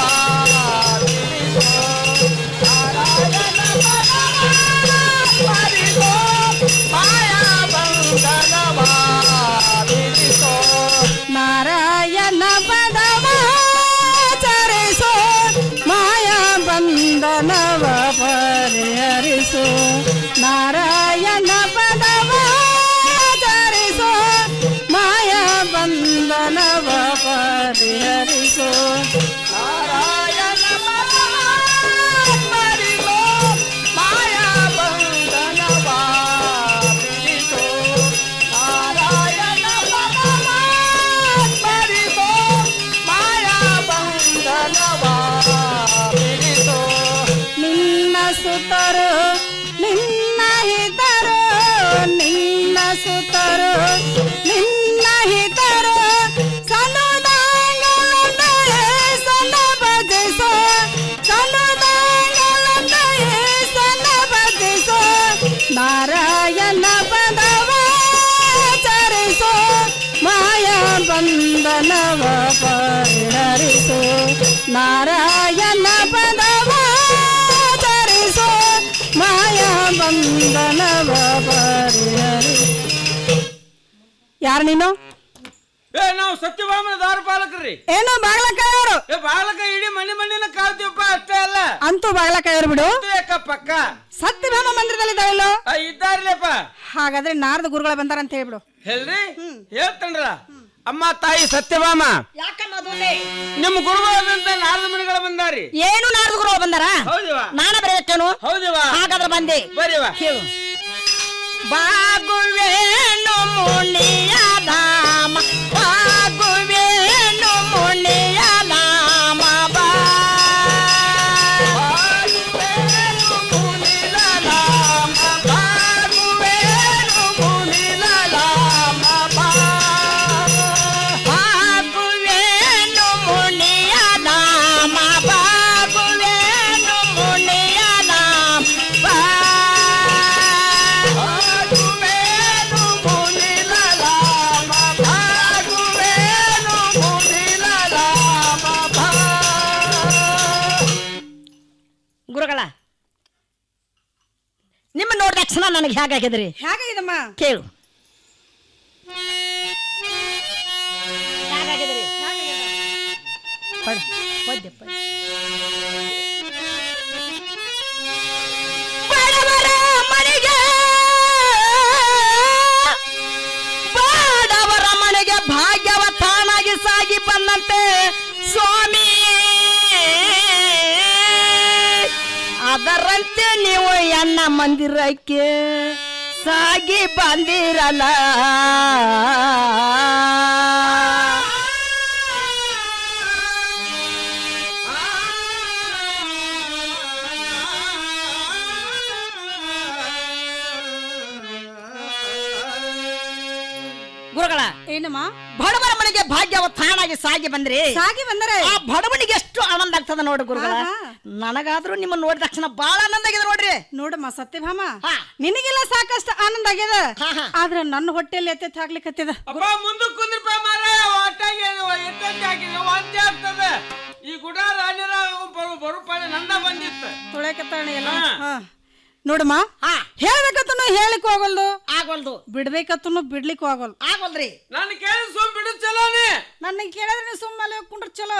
Speaker 20: ನಾರಾಯಣ ಪದವ ಚರಿಸೋ ಮಾಯ ಬಂಧನವ ಪರಿಹರಿಸೋ ನಾರಾಯಣ ಪದವ ಚರಿಸೋ ಮಾಯ ಬಂಧನವ ಪರಿಹರಿಸೋ ನಾರಾಯಣ ಪದವ ಪರಿಹರಿಸೋ ಮಾಯ ಬಂಧನವ ಬಿಡಿಸೋ ನಾರಾಯಣ ಪದವ ಪರಿಹರಿಸೋ ಮಾಯ ಬಂಧನವ ಬಿಡಿಸೋ ನಿನ್ನ ಸುತರು ನಿನ್ನ ಹಿತರು ನಿನ್ನ ಸುತರು ನಿನ್ನ ಹಿತರು ಸನುದಾಂಗಲಂದಯೇ ಸನ ಭಜಿಸೋ ಸನುದಾಂಗಲಂದಯೇ ಸನ ಭಜಿಸೋ ನಾರಾಯಣ ಪದವ ಚರಿಸೋ ಬಂಧನವ ಪರಿಹರಿಸು ನಾರಾಯಣ ಪದವ ಧರಿಸು ಮಾಯಾ ಬಂಧನವ ಪರಿಹರಿಸು ಯಾರು ನೀನು
Speaker 16: ಏ ನಾವು ಸತ್ಯಭಾಮನ ದಾರ ಪಾಲಕರ್ರಿ
Speaker 20: ಏನು ಬಾಗ್ಲಕಾಯವರು
Speaker 16: ಏ ಬಾಲಕ ಇಡೀ ಮನೆ ಮನೆನ ಕಾಲ್ತೀವಪ್ಪ ಅಷ್ಟೇ ಅಲ್ಲ
Speaker 20: ಅಂತೂ ಬಾಗ್ಲಕಾಯವರು ಬಿಡು
Speaker 16: ಇದು ಯಾಕ ಪಕ್ಕ
Speaker 20: ಸತ್ಯಭಾಮ ಮಂದಿರದಲ್ಲಿ ಇದ್ದಾವಿಲ್ಲೋ
Speaker 16: ಆ, ಇದ್ದಾರ್ಲೇಪ್ಪ
Speaker 20: ಹಾಗಾದ್ರೆ ನಾರದ ಗುರುಗಳು ಬಂದಾರ ಅಂತ ಹೇಳ್ಬಿಡು
Speaker 16: ಹೇಳ್ರಿ ಹೇಳ್ತನ್ರ ಅಮ್ಮ ತಾಯಿ ಸತ್ಯಭಾಮ
Speaker 20: ಯಾಕಮ್ಮ
Speaker 16: ನಿಮ್ಮ ಗುರುಗಳಾದಂತ ನಾರದ ಮನೆಗಳ ಬಂದಾರಿ
Speaker 20: ಏನು ನಾರದ ಗುರು ಬಂದಾರ
Speaker 16: ಹೌದಿವಾ
Speaker 20: ನಾನ ಬರೆಯತ್ತೇನು
Speaker 16: ಹೌದಿವಾ
Speaker 20: ಹಾಗಾದ್ರೆ ಬಂದೆ
Speaker 16: ಬರೀವಾ
Speaker 20: ಕೇಳು ಬಾಗುವೇನು ಮುನಿಯ ಧಾಮ ಬಾಗುವೇನು ಮುನಿಯ ಧಾಮ ಬಾ ಬಾಗುವೇನು ಮುನಿಯ ಧಾಮ ಬಾಗುವೇನು ಮುನಿಯ ಧಾಮ ಬಾ
Speaker 1: ಗುರುಗಳ ನಿಮ್ಮ ನೋಡಿದ ತಕ್ಷಣ ನನಗೆ ಹೇಗಾಗಿದ್ರಿ
Speaker 20: ಹೇಗಾಗಿದಮ್ಮ
Speaker 1: ಕೇಳು ಹೇಗಾಗಿದ್ರಿ ಪಡ್ ಪದ್ಯ ಪದ್ಯ
Speaker 20: ಬಡವರ ಮನೆಗೆ ಬಡವರ ಮನೆಗೆ ಭಾಗ್ಯವ ತಾನಾಗಿ ಸಾಗಿ ಬಂದಂತೆ ಸ್ವಾಮಿ ಅದರಂತೆ ನೀವು ಎನ್ನ ಮಂದಿರಕ್ಕೆ ಸಾಗಿ ಬಂದಿರಲ್ಲ
Speaker 1: ಗುರುಗಳ
Speaker 20: ಏನಮ್ಮ
Speaker 1: ಬಡವರ ಮನೆಗೆ ಭಾಗ್ಯವ ತಾನಾಗಿ ಸಾಗಿ ಬಂದ್ರಿ
Speaker 20: ಸಾಗಿ ಬಂದರೆ
Speaker 1: ಆ ಬಡವನಿಗೆ ಎಷ್ಟು ಆನಂದ ಆಗ್ತದ ನೋಡು ಗುರುಗಳ ನನಗಾದ್ರೂ ನಿಮ್ಮ ನೋಡಿದ ತಕ್ಷಣ ಬಹಳ ಆನಂದ ಆಗಿದೆ ನೋಡ್ರಿ
Speaker 20: ನೋಡಮ್ಮ ಸತ್ಯಭಾಮ ನಿನಗೆಲ್ಲ ಸಾಕಷ್ಟು ಆನಂದ ಆಗ್ಯದ ಆದ್ರ ನನ್ನ ಹೊಟ್ಟೆಯಲ್ಲಿ ಎತ್ತೆತ್ತು ಹಾಕ್ಲಿಕ್ಕತ್ತಿದ
Speaker 16: ಅಪ್ಪ ಮುಂದಕ್ಕೆ ಕುಂದ್ರಪ್ಪ ಮಾರ ಒಟ್ಟಾಗಿ ಎತ್ತಂತೆ ಹಾಕಿದ್ರೆ ಒಂದೇ ಆಗ್ತದೆ ಈ ಗುಡ ರಾಣ್ಯರ ಬರು ಬರು ಪಾಳಿ ನಂದ ಬಂದಿತ್ತು
Speaker 20: ತುಳಕತ್ತಾಣ ಎಲ್ಲ ಹಾ. ನೋಡಮ್ಮ ಹೇಳ್ಬೇಕತ್ತನು ಹೇಳಿಕ್ ಹೋಗಲ್ದು
Speaker 1: ಆಗೋಲ್ದು
Speaker 20: ಬಿಡ್ಬೇಕತ್ತನು ಬಿಡ್ಲಿಕ್ಕೂ ಆಗೋಲ್
Speaker 1: ಆಗೋಲ್ರಿ
Speaker 16: ನಾನು ಕೇಳಿ ಸುಮ್ ಬಿಡು ಚಲೋನಿ
Speaker 20: ನನಗೆ ಕೇಳಿದ್ರೆ ನೀವು ಸುಮ್ಮನೆ ಕುಂಡ್ರ ಚಲೋ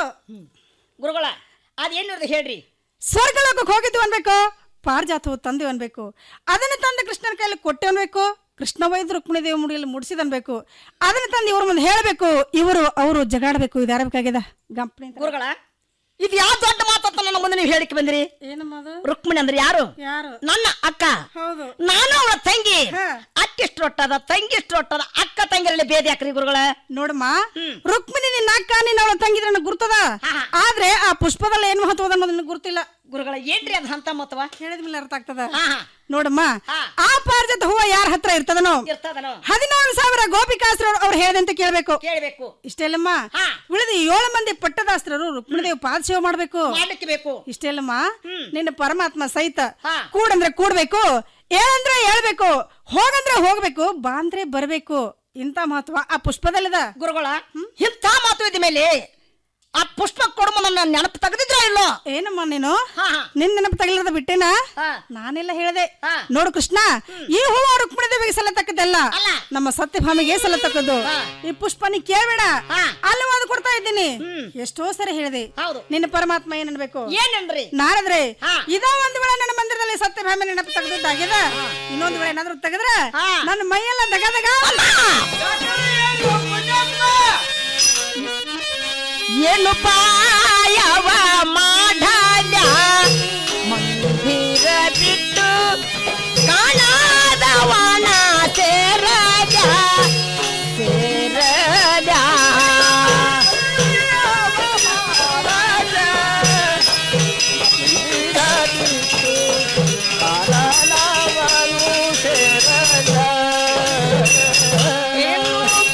Speaker 1: ಗುರುಗಳ ಅದೇನಿರ್ದು ಹೇಳ್ರಿ
Speaker 20: ಸ್ವರ್ಗಲೋಕಕ್ಕೆ ಹೋಗಿದ್ದು ಅನ್ಬೇಕು ಪಾರ್ಜಾತವು ತಂದೆ ಅನ್ಬೇಕು ಅದನ್ನ ತಂದು ಕೃಷ್ಣನ ಕೈಯಲ್ಲಿ ಕೊಟ್ಟೆ ಅನ್ಬೇಕು ಕೃಷ್ಣ ವೈದ್ಯ ರುಕ್ಮಿಣಿ ದೇವಿ ಮುಡಿಯಲ್ಲಿ ಮುಡಿಸಿದನ್ಬೇಕು ಅದನ್ನ ತಂದು ಇವ್ರ ಮುಂದೆ ಹೇಳಬೇಕು ಇವರು ಅವರು ಜಗಾಡಬೇಕು ಇದು ಯಾರಬೇಕಾಗ್ಯದ ಗಂಪಣಿ
Speaker 1: ಗುರುಗಳ ಇದು ಯಾವ ದೊಡ್ಡ ಮಾತಂತ ನನ್ನ ಮುಂದೆ ನೀವು ಹೇಳಿಕೆ ಬಂದ್ರಿ
Speaker 20: ಏನಮ್ಮ ಅದು
Speaker 1: ರುಕ್ಮಿಣಿ ಅಂದ್ರೆ ಯಾರು
Speaker 20: ಯಾರು
Speaker 1: ನನ್ನ ಅಕ್ಕ
Speaker 20: ಹೌದು
Speaker 1: ನಾನು ಅವಳ ತಂಗಿ ಅಕ್ಕಿಷ್ಟು ರೊಟ್ಟದ ತಂಗಿಷ್ಟು ರೊಟ್ಟದ ಅಕ್ಕ ತಂಗಿರಲ್ಲಿ ಬೇದಿ ಹಾಕ್ರಿ ಗುರುಗಳ
Speaker 20: ನೋಡಮ್ಮ ರುಕ್ಮಿಣಿ ನಿನ್ನ ಅಕ್ಕ ನಿನ್ನ ಅವಳ ತಂಗಿದ್ರೆ ನನಗೆ ಗುರ್ತದ ಆದ್ರೆ ಆ ಪುಷ್ಪದಲ್ಲಿ ಏನ್ ಮಹತ್ವದ ಅನ್ನೋದು ನನಗೆ ಗುರ್ತಿಲ್ಲ
Speaker 1: ಗುರುಗಳ ಏನ್ರಿ ಅದು ಅಂತ ಮತವ
Speaker 20: ಹೇಳಿದ ಮೇಲೆ ಅರ್ಥ ಆಗ್ತದ ನೋಡಮ್ಮ ಆ ಪಾರ್ಜತ ಹೂವ ಯಾರ ಹತ್ರ ಇರ್ತದನೋ
Speaker 1: ಇರ್ತದನೋ
Speaker 20: ಹದಿನಾರು ಸಾವಿರ ಗೋಪಿಕಾಸ್ತ್ರರು ಅವ್ರು ಹೇಳ್ದಂತೆ ಕೇಳಬೇಕು
Speaker 1: ಕೇಳಬೇಕು
Speaker 20: ಇಷ್ಟೆಲ್ಲಮ್ಮ ಉಳಿದ ಏಳು ಮಂದಿ ಪಟ್ಟದಾಸ್ತ್ರರು ರುಕ್ಮಿಣಿದೇವ್ ಪಾದ ಸೇವೆ ಮಾಡ್ಬೇಕು
Speaker 1: ಮಾಡ್ಲಿಕ್ಕೆ ಬೇಕು
Speaker 20: ಇಷ್ಟೆಲ್ಲಮ್ಮ ನಿನ್ನ ಪರಮಾತ್ಮ ಸಹಿತ ಕೂಡಂದ್ರೆ ಕೂಡ್ಬೇಕು ಏಳಂದ್ರೆ ಹೇಳ್ಬೇಕು ಹೋಗಂದ್ರೆ ಹೋಗ್ಬೇಕು ಬಾ ಅಂದ್ರೆ ಬರ್ಬೇಕು ಇಂತ ಮಹತ್ವ ಆ ಪುಷ್ಪದಲ್ಲಿದ
Speaker 1: ಗುರುಗಳ ಇಂಥ ಮಾತು ಇದ್ದ ಮೇಲೆ ಆ ಪುಷ್ಪ ಕೊಡುಮ ನನ್ನ ನೆನಪು ತೆಗೆದಿದ್ರ ಇಲ್ಲೋ
Speaker 20: ಏನಮ್ಮ ನೀನು ನಿನ್ ನೆನಪು ತಗಲಿರದ ಬಿಟ್ಟೇನ ನಾನೆಲ್ಲ ಹೇಳ್ದೆ ನೋಡು ಕೃಷ್ಣ ಈ ಹೂವ ರುಕ್ಮಿಣಿ ದೇವಿಗೆ ಸಲ್ಲತಕ್ಕದ್ದಲ್ಲ ನಮ್ಮ ಸತ್ಯಭಾಮಿಗೆ ಸಲ್ಲತಕ್ಕದ್ದು ಈ ಪುಷ್ಪ ನೀ ಕೇಳಬೇಡ ಅಲ್ಲಿ ಒಂದು ಕೊಡ್ತಾ ಇದ್ದೀನಿ ಎಷ್ಟೋ ಸರಿ ಹೇಳಿದೆ ನಿನ್ನ ಪರಮಾತ್ಮ ಏನ್ ಅನ್ಬೇಕು
Speaker 1: ಏನನ್ರಿ
Speaker 20: ನಾರದ್ರೆ ಇದ ಒಂದು ವೇಳೆ ನನ್ನ ಮಂದಿರದಲ್ಲಿ ಸತ್ಯಭಾಮಿ ನೆನಪು ತೆಗೆದಿದ್ದಾಗಿದೆ ಇನ್ನೊಂದು ವೇಳೆ ಏನಾದ್ರು ತೆಗೆದ್ರೆ ನನ್ನ ಮೈಯೆಲ್ಲ ದಗ ದಗ
Speaker 1: ಏನು ಪಾಯವ ಮಾಡಲ ಮಂದಿರ ಬಿಟ್ಟು ಕಾಣಾದವನ ಸೇರದ ಸೇರದ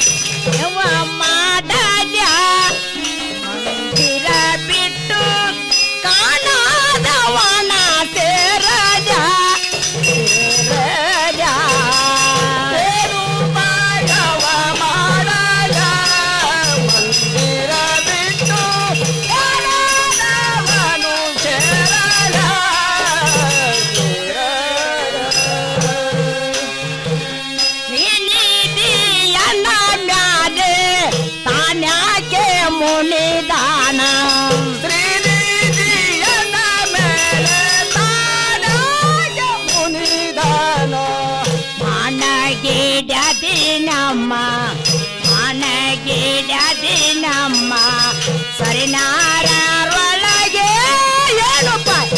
Speaker 1: ಯವ್ವ ಮಾಡಲ ಮಂದಿರ ಬಿಟ್ಟು ನ್ಯಾಕೆ ಮುನಿದಾನ ಮನಗಿಡದಿ ನಮ್ಮ ಮನಗಿಡದಿ ನಮ್ಮ ಸರಿನಾರೊಳಗೆ ಏನು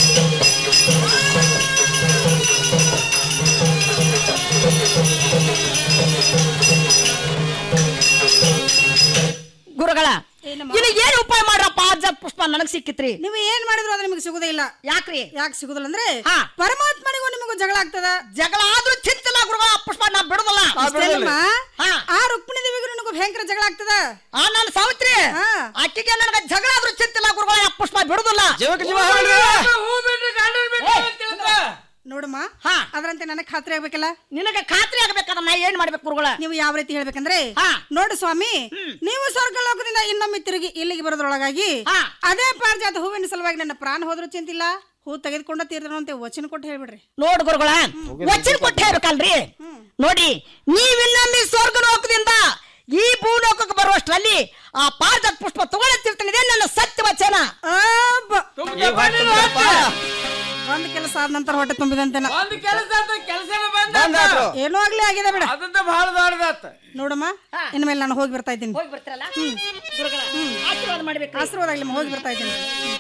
Speaker 1: ಗುರುಗಳ ಇನ್ನು ಏನ್ ಉಪಾಯ ಮಾಡ್ರಪ್ಪ ಅಜ್ಜ ಪುಷ್ಪ ನನಗ್ ಸಿಕ್ಕಿತ್ರಿ
Speaker 20: ನೀವು ಏನ್ ಮಾಡಿದ್ರು ಅದು ನಿಮಗೆ ಸಿಗುದೇ ಇಲ್ಲ
Speaker 1: ಯಾಕ್ರಿ
Speaker 20: ಯಾಕೆ ಸಿಗುದಿಲ್ಲ ಅಂದ್ರೆ ಪರಮಾತ್ಮನಿಗೂ ನಿಮಗೂ ಜಗಳ ಆಗ್ತದ
Speaker 1: ಜಗಳ ಆದ್ರೂ ಚಿಂತಿಲ್ಲ ಗುರುಗಳ ಪುಷ್ಪ ನಾ ಬಿಡುದಿಲ್ಲ
Speaker 20: ಇಷ್ಟೇನಮ್ಮ? ಆ ರುಕ್ಮಿಣಿ ದೇವಿಗೂ ನಿನಗೂ ಭಯಂಕರ ಜಗಳ ಆಗ್ತದ
Speaker 1: ಆ ನನ್ನ ಸಾವಿತ್ರಿ ಅಕ್ಕಿಗೆ ನನಗ ಜಗಳ ಆದ್ರೂ ಚಿಂತಿಲ್ಲ ಗುರುಗಳ ಆ ಪುಷ್ಪ ಬಿಡುದಿಲ್ಲ
Speaker 16: ಹೂ ಬಿಟ್ರೆ ಗಂಡನ್ ಬಿಟ್ಟು ಅಂತ ತಿಳ್ಕೊ.
Speaker 20: ನೋಡಮ್ಮ ಅದ್ರಂತೆ ನನಗೆ ಖಾತ್ರಿ ಆಗ್ಬೇಕಲ್ಲ
Speaker 1: ನಿನಗೆ ಖಾತ್ರಿ ಆಗ್ಬೇಕಾದ್ರೆ ನಾ ಏನ್ ಮಾಡ್ಬೇಕು ಗುರುಗಳ
Speaker 20: ನೀವು ಯಾವ ರೀತಿ ಹೇಳ್ಬೇಕಂದ್ರೆ ನೋಡು ಸ್ವಾಮಿ ನೀವು ಸ್ವರ್ಗ ಲೋಕದಿಂದ ಇನ್ನೊಮ್ಮೆ ತಿರುಗಿ ಇಲ್ಲಿಗೆ ಬರೋದ್ರೊಳಗಾಗಿ ಅದೇ ಪಾರಿಜಾತ ಹೂವಿನ ಸಲುವಾಗಿ ನನ್ನ ಪ್ರಾಣ ಹೋದ್ರೂ ಚಿಂತಿಲ್ಲ ಹೂ ತೆಗೆದುಕೊಂಡ ತೀರ್ದನು ಅಂತ ವಚನ ಕೊಟ್ಟು ಹೇಳ್ಬಿಡ್ರಿ
Speaker 1: ನೋಡ್ ಗುರುಗಳ ವಚನ ಕೊಟ್ಟು ಹೇಳ್ಬೇಕಲ್ರಿ ನೋಡಿ ನೀವಿನ್ನೊಮ್ಮೆ ಸ್ವರ್ಗ ಲೋಕದಿಂದ ಈ ಭೂಲೋಕಕ್ಕೆ ಬರುವಷ್ಟರಲ್ಲಿ ಆ ಪಾರಿಜಾತ ಪುಷ್ಪ ತಗೊಳ್ತಿರ್ತಾನಿದೆ ನನ್ನ ಸತ್ಯ ವಚನ
Speaker 20: ಒಂದ್ ಕೆಲಸ ಆದ ನಂತರ ಹೊಟ್ಟೆ ತುಂಬಿದಂತೆ
Speaker 16: ಒಂದ್ ಕೆಲಸ ಅಂತ ಕೆಲಸನ ಬಂದ
Speaker 20: ಏನೋ ಆಗ್ಲಿ ಆಗಿದೆ ಬಿಡ
Speaker 16: ಅದಂತ ಬಹಳ ದೊಡ್ಡದಾತ
Speaker 20: ನೋಡಮ್ಮ ಇನ್ಮೇಲೆ ನಾನು ಹೋಗಿ ಬರ್ತಾ ಇದ್ದೀನಿ
Speaker 1: ಹೋಗಿ ಬರ್ತಾರಲ್ಲ ಗುರುಗಳ ಆಶೀರ್ವಾದ ಮಾಡ್ಬೇಕು
Speaker 20: ಆಶೀರ್ವಾದ ಆಗ್ಲಿ ಹೋಗಿ ಬರ್ತಾ ಇದ್ದೀನಿ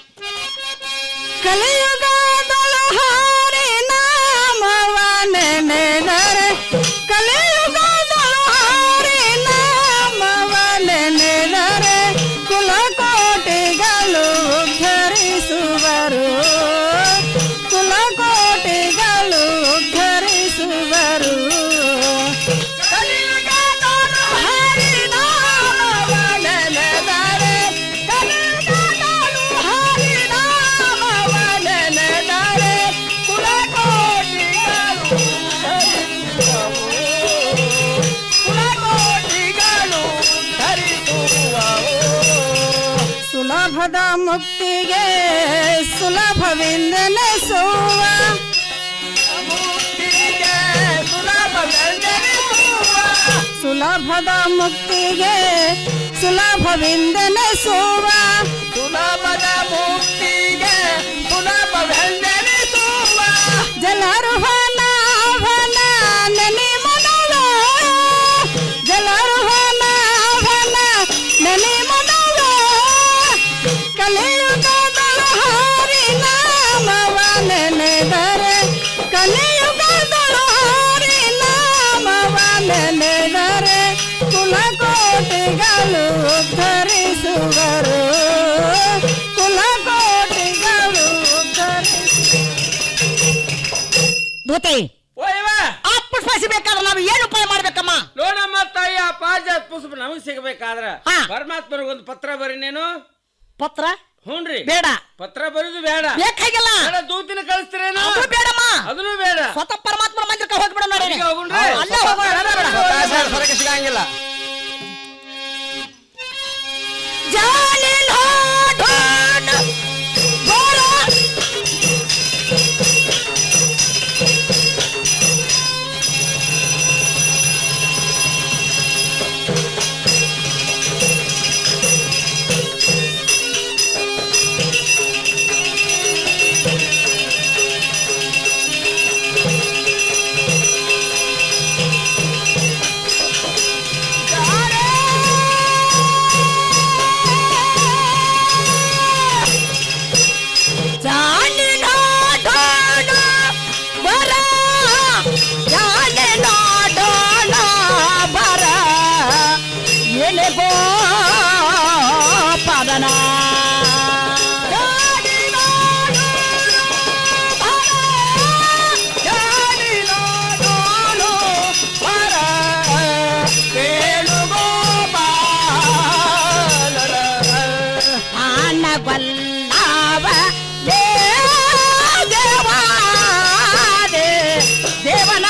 Speaker 20: ಕಲಿಯುಗದೊಳು ಹಾರಿ ನಾಮವ ನೆನೆದರೆ ಕಲಿಯುಗದೊಳು ಹಾರಿ ನಾಮವ ನೆನೆದರೆ ಕುಲಕೋಟಿಗಳು ಉದ್ಧರಿಸುವರು ಕುಲಕೋಟಿಗಳು ಉದ್ಧರಿಸುವರು ಕಲಿಯುಗದೊಳು ಹಾರಿ ನಾಮವ ನೆನೆದರೆ ಕಲಿಯುಗದೊಳು ಹಾರಿ ನಾಮವ ನೆನೆದರೆ ಕುಲಕೋಟಿಗಳು ಧರಿಸುವವು. ಕುಲಕೋಟಿಗಳು ಧರಿಸುವವು. ಸುಲಭದ ಮುಕ್ತಿಗೆ ಸುಲಭವೆಂದೆನಿಸುವ ಮುಕ್ತಿಗೆ ಸುಲಭವೆಂದೆನಿಸುವ. ಸುಲಭದ ಮುಕ್ತಿಗೆ ಸುಲಭವೆಂದೆನಿಸುವ ಸುಲಭದ ಮುಕ್ತಿಗೆ ಸುಲಭವೆಂದೆನಿಸುವ ಜಲರುಹನಾಭನ ನೆನೆ ಮನವ ಜಲರುಹನಾಭನ ನೆನೆ ಮನವ ಕಲಿಯುಗದಳು ಹಾರಿ ನಾಮವ ನೆನೆದರೆ ಕಲಿಯುಗದಳು ಹಾರಿ ನಾಮವ ನೆನೆದರೆ ಕುಲಕೋಟಿಗಳು ಉದ್ಧರಿಸುವರು ಕುಲಕೋಟಿಗಳು
Speaker 1: ದೂತೆ ಆ ಪುಷ್ಪ ಸಿಗ್ಬೇಕಾದ್ರೆ ನಾವು ಏನು ಉಪಾಯ ಮಾಡ್ಬೇಕಮ್ಮ
Speaker 16: ನೋಡಮ್ಮ ತಾಯಿ ಆ ಪಾರಿಜಾತ ಪುಷ್ಪ ನಮಗ್ ಸಿಗಬೇಕಾದ್ರ ಪರಮಾತ್ಮನಿಗೆ ಒಂದು ಪತ್ರ ಬರಿ ನೀನು
Speaker 1: ಪತ್ರ
Speaker 16: ಹ್ಞೂನ್ರಿ
Speaker 1: ಬೇಡ
Speaker 16: ಪತ್ರ ಬರೀದು ಬೇಡ
Speaker 1: ಬೇಕಾಗಿಲ್ಲ
Speaker 16: ಬೇಡ ದೂತಿನ ಕಳಿಸ್ತೀರೇನು
Speaker 1: ಅದು ಬೇಡಮ್ಮ
Speaker 16: ಅದನ್ನು ಬೇಡ
Speaker 1: ಸ್ವತಃ ಪರಮಾತ್ಮನ ಮಂದಿರಕ್ಕೆ ಹೋಗ್ಬಿಡ ನೋಡಿ
Speaker 16: ಅಲ್ಲಿಗೆ ಹೋಗುಣ್ರಿ?
Speaker 1: ಅಲ್ಲೇ ಹೋಗೋಣ
Speaker 16: ಹೊರಗೆ ಸಿಗಂಗಿಲ್ಲ
Speaker 1: ಜಾಲಿನ ಢೋಣ ಘೋರ. ಜಾಲಿನ ಢೋಣ ಬರ. ಜಾಲಿನ ಢೋಣ ಬರ. ಎಲೆ ಗೋಪಾಲನ. ಜಾಲಿನ ಢೋಣ ಬರ. ಜಾಲಿನ ಢೋಣ ಬರ. ವೇಣುಗೋಪಾಲನ. ಆನಗೊಲ್ಲವ ದೇ ದೇವಾ ದೇ ದೇವನ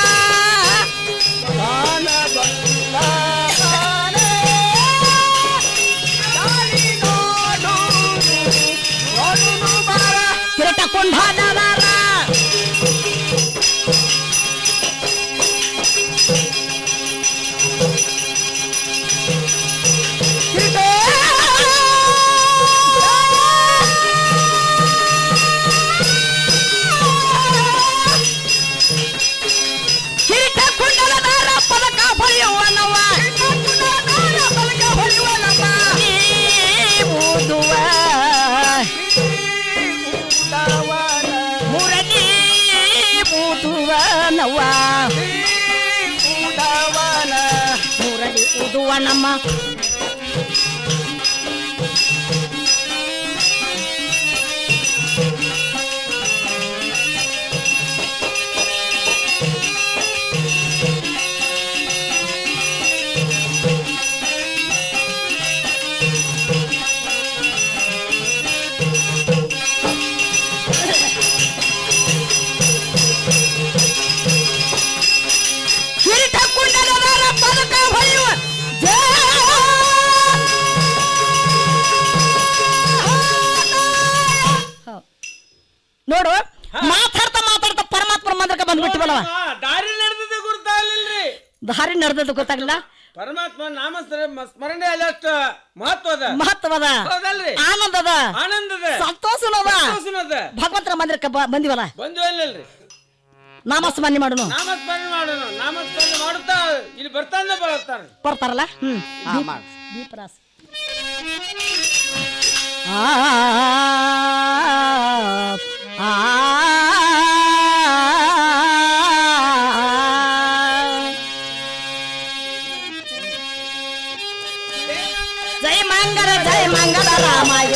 Speaker 1: ಕಿರಟ ಕುಂಭಾದರ ಸಾಗುವ ನಮ್ಮ ಕಿರೀಟ ಕುಂಡಲದಾರ ಪದಕ ಹೊಳೆಯುವ ನೋಡು ಮಾತಾಡ್ತಾ ಮಾತಾಡ್ತಾ ಪರಮಾತ್ಮ ಮಂದಿರಕ್ಕೆ ಬಂದ್ಬಿಟ್ಟಿವಲ್ಲ
Speaker 16: ಹಾ, ದಾರಿ ನಡೆದಿದ್ದು ಗುರ್ತಾಗ್ಲಿಲ್ರಿ
Speaker 1: ದಾರಿ ನಡೆದದ್ದು ಗೊತ್ತಾಗಲಿಲ್ಲ
Speaker 16: ಪರಮಾತ್ಮ ನಾಮ ಸ್ಮರ- ಸ್ಮರಣೆ ಅಲ್ಲಿ ಅಷ್ಟು ಮಹತ್ವದ
Speaker 1: ಮಹತ್ವದ
Speaker 16: ಹೌದಲ್ರಿ
Speaker 1: ಆನಂದದ
Speaker 16: ಆನಂದದ
Speaker 1: ಸಂತೋಷನದ
Speaker 16: ಸಂತೋಷನದ
Speaker 1: ಭಗವಂತನ ಮಂದಿರಕ್ಕೆ ಬ- ಬಂದಿವಲ್ಲ
Speaker 16: ಬಂದು ಅಲ್ಲಲ್ರಿ
Speaker 1: ನಾಮಸ್ಮರಣೆ ಮಾಡೋಣ
Speaker 16: ನಾಮಸ್ಮರಣೆ ಮಾಡೋಣ ನಾಮಸ್ಮರಣೆ ಮಾಡುತ್ತಾ ಇಲ್ಲಿ ಬರ್ತಾನೆ ಬರ್ತಾನೆ
Speaker 1: ಬರ್ತಾರಲ್ಲ ಹ್ಮ್
Speaker 16: ಹಾ,
Speaker 1: ದೀಪ-
Speaker 16: ಮಾಡು.
Speaker 1: ದೀಪರಾಸ ಆ ಜೈ ಮಂಗಲ ಜೈ ಮಂಗಲ ರಾಮಾಯ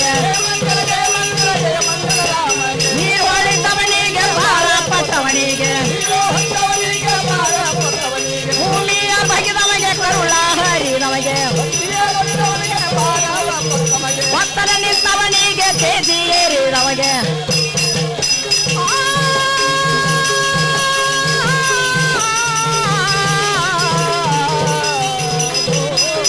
Speaker 1: ನೀರು ಹೊಳಿತವನಿಗೆ ಬಾಳ ಪಟ್ಟವನಿಗೆ ಭೂಮಿಯ ಬಗೆದವಗೆ ಕರುಳ ಹರಿದವಗೆ ಒತ್ತಡ ನಿಂತವನಿಗೆ ತೇಜಿಯೇ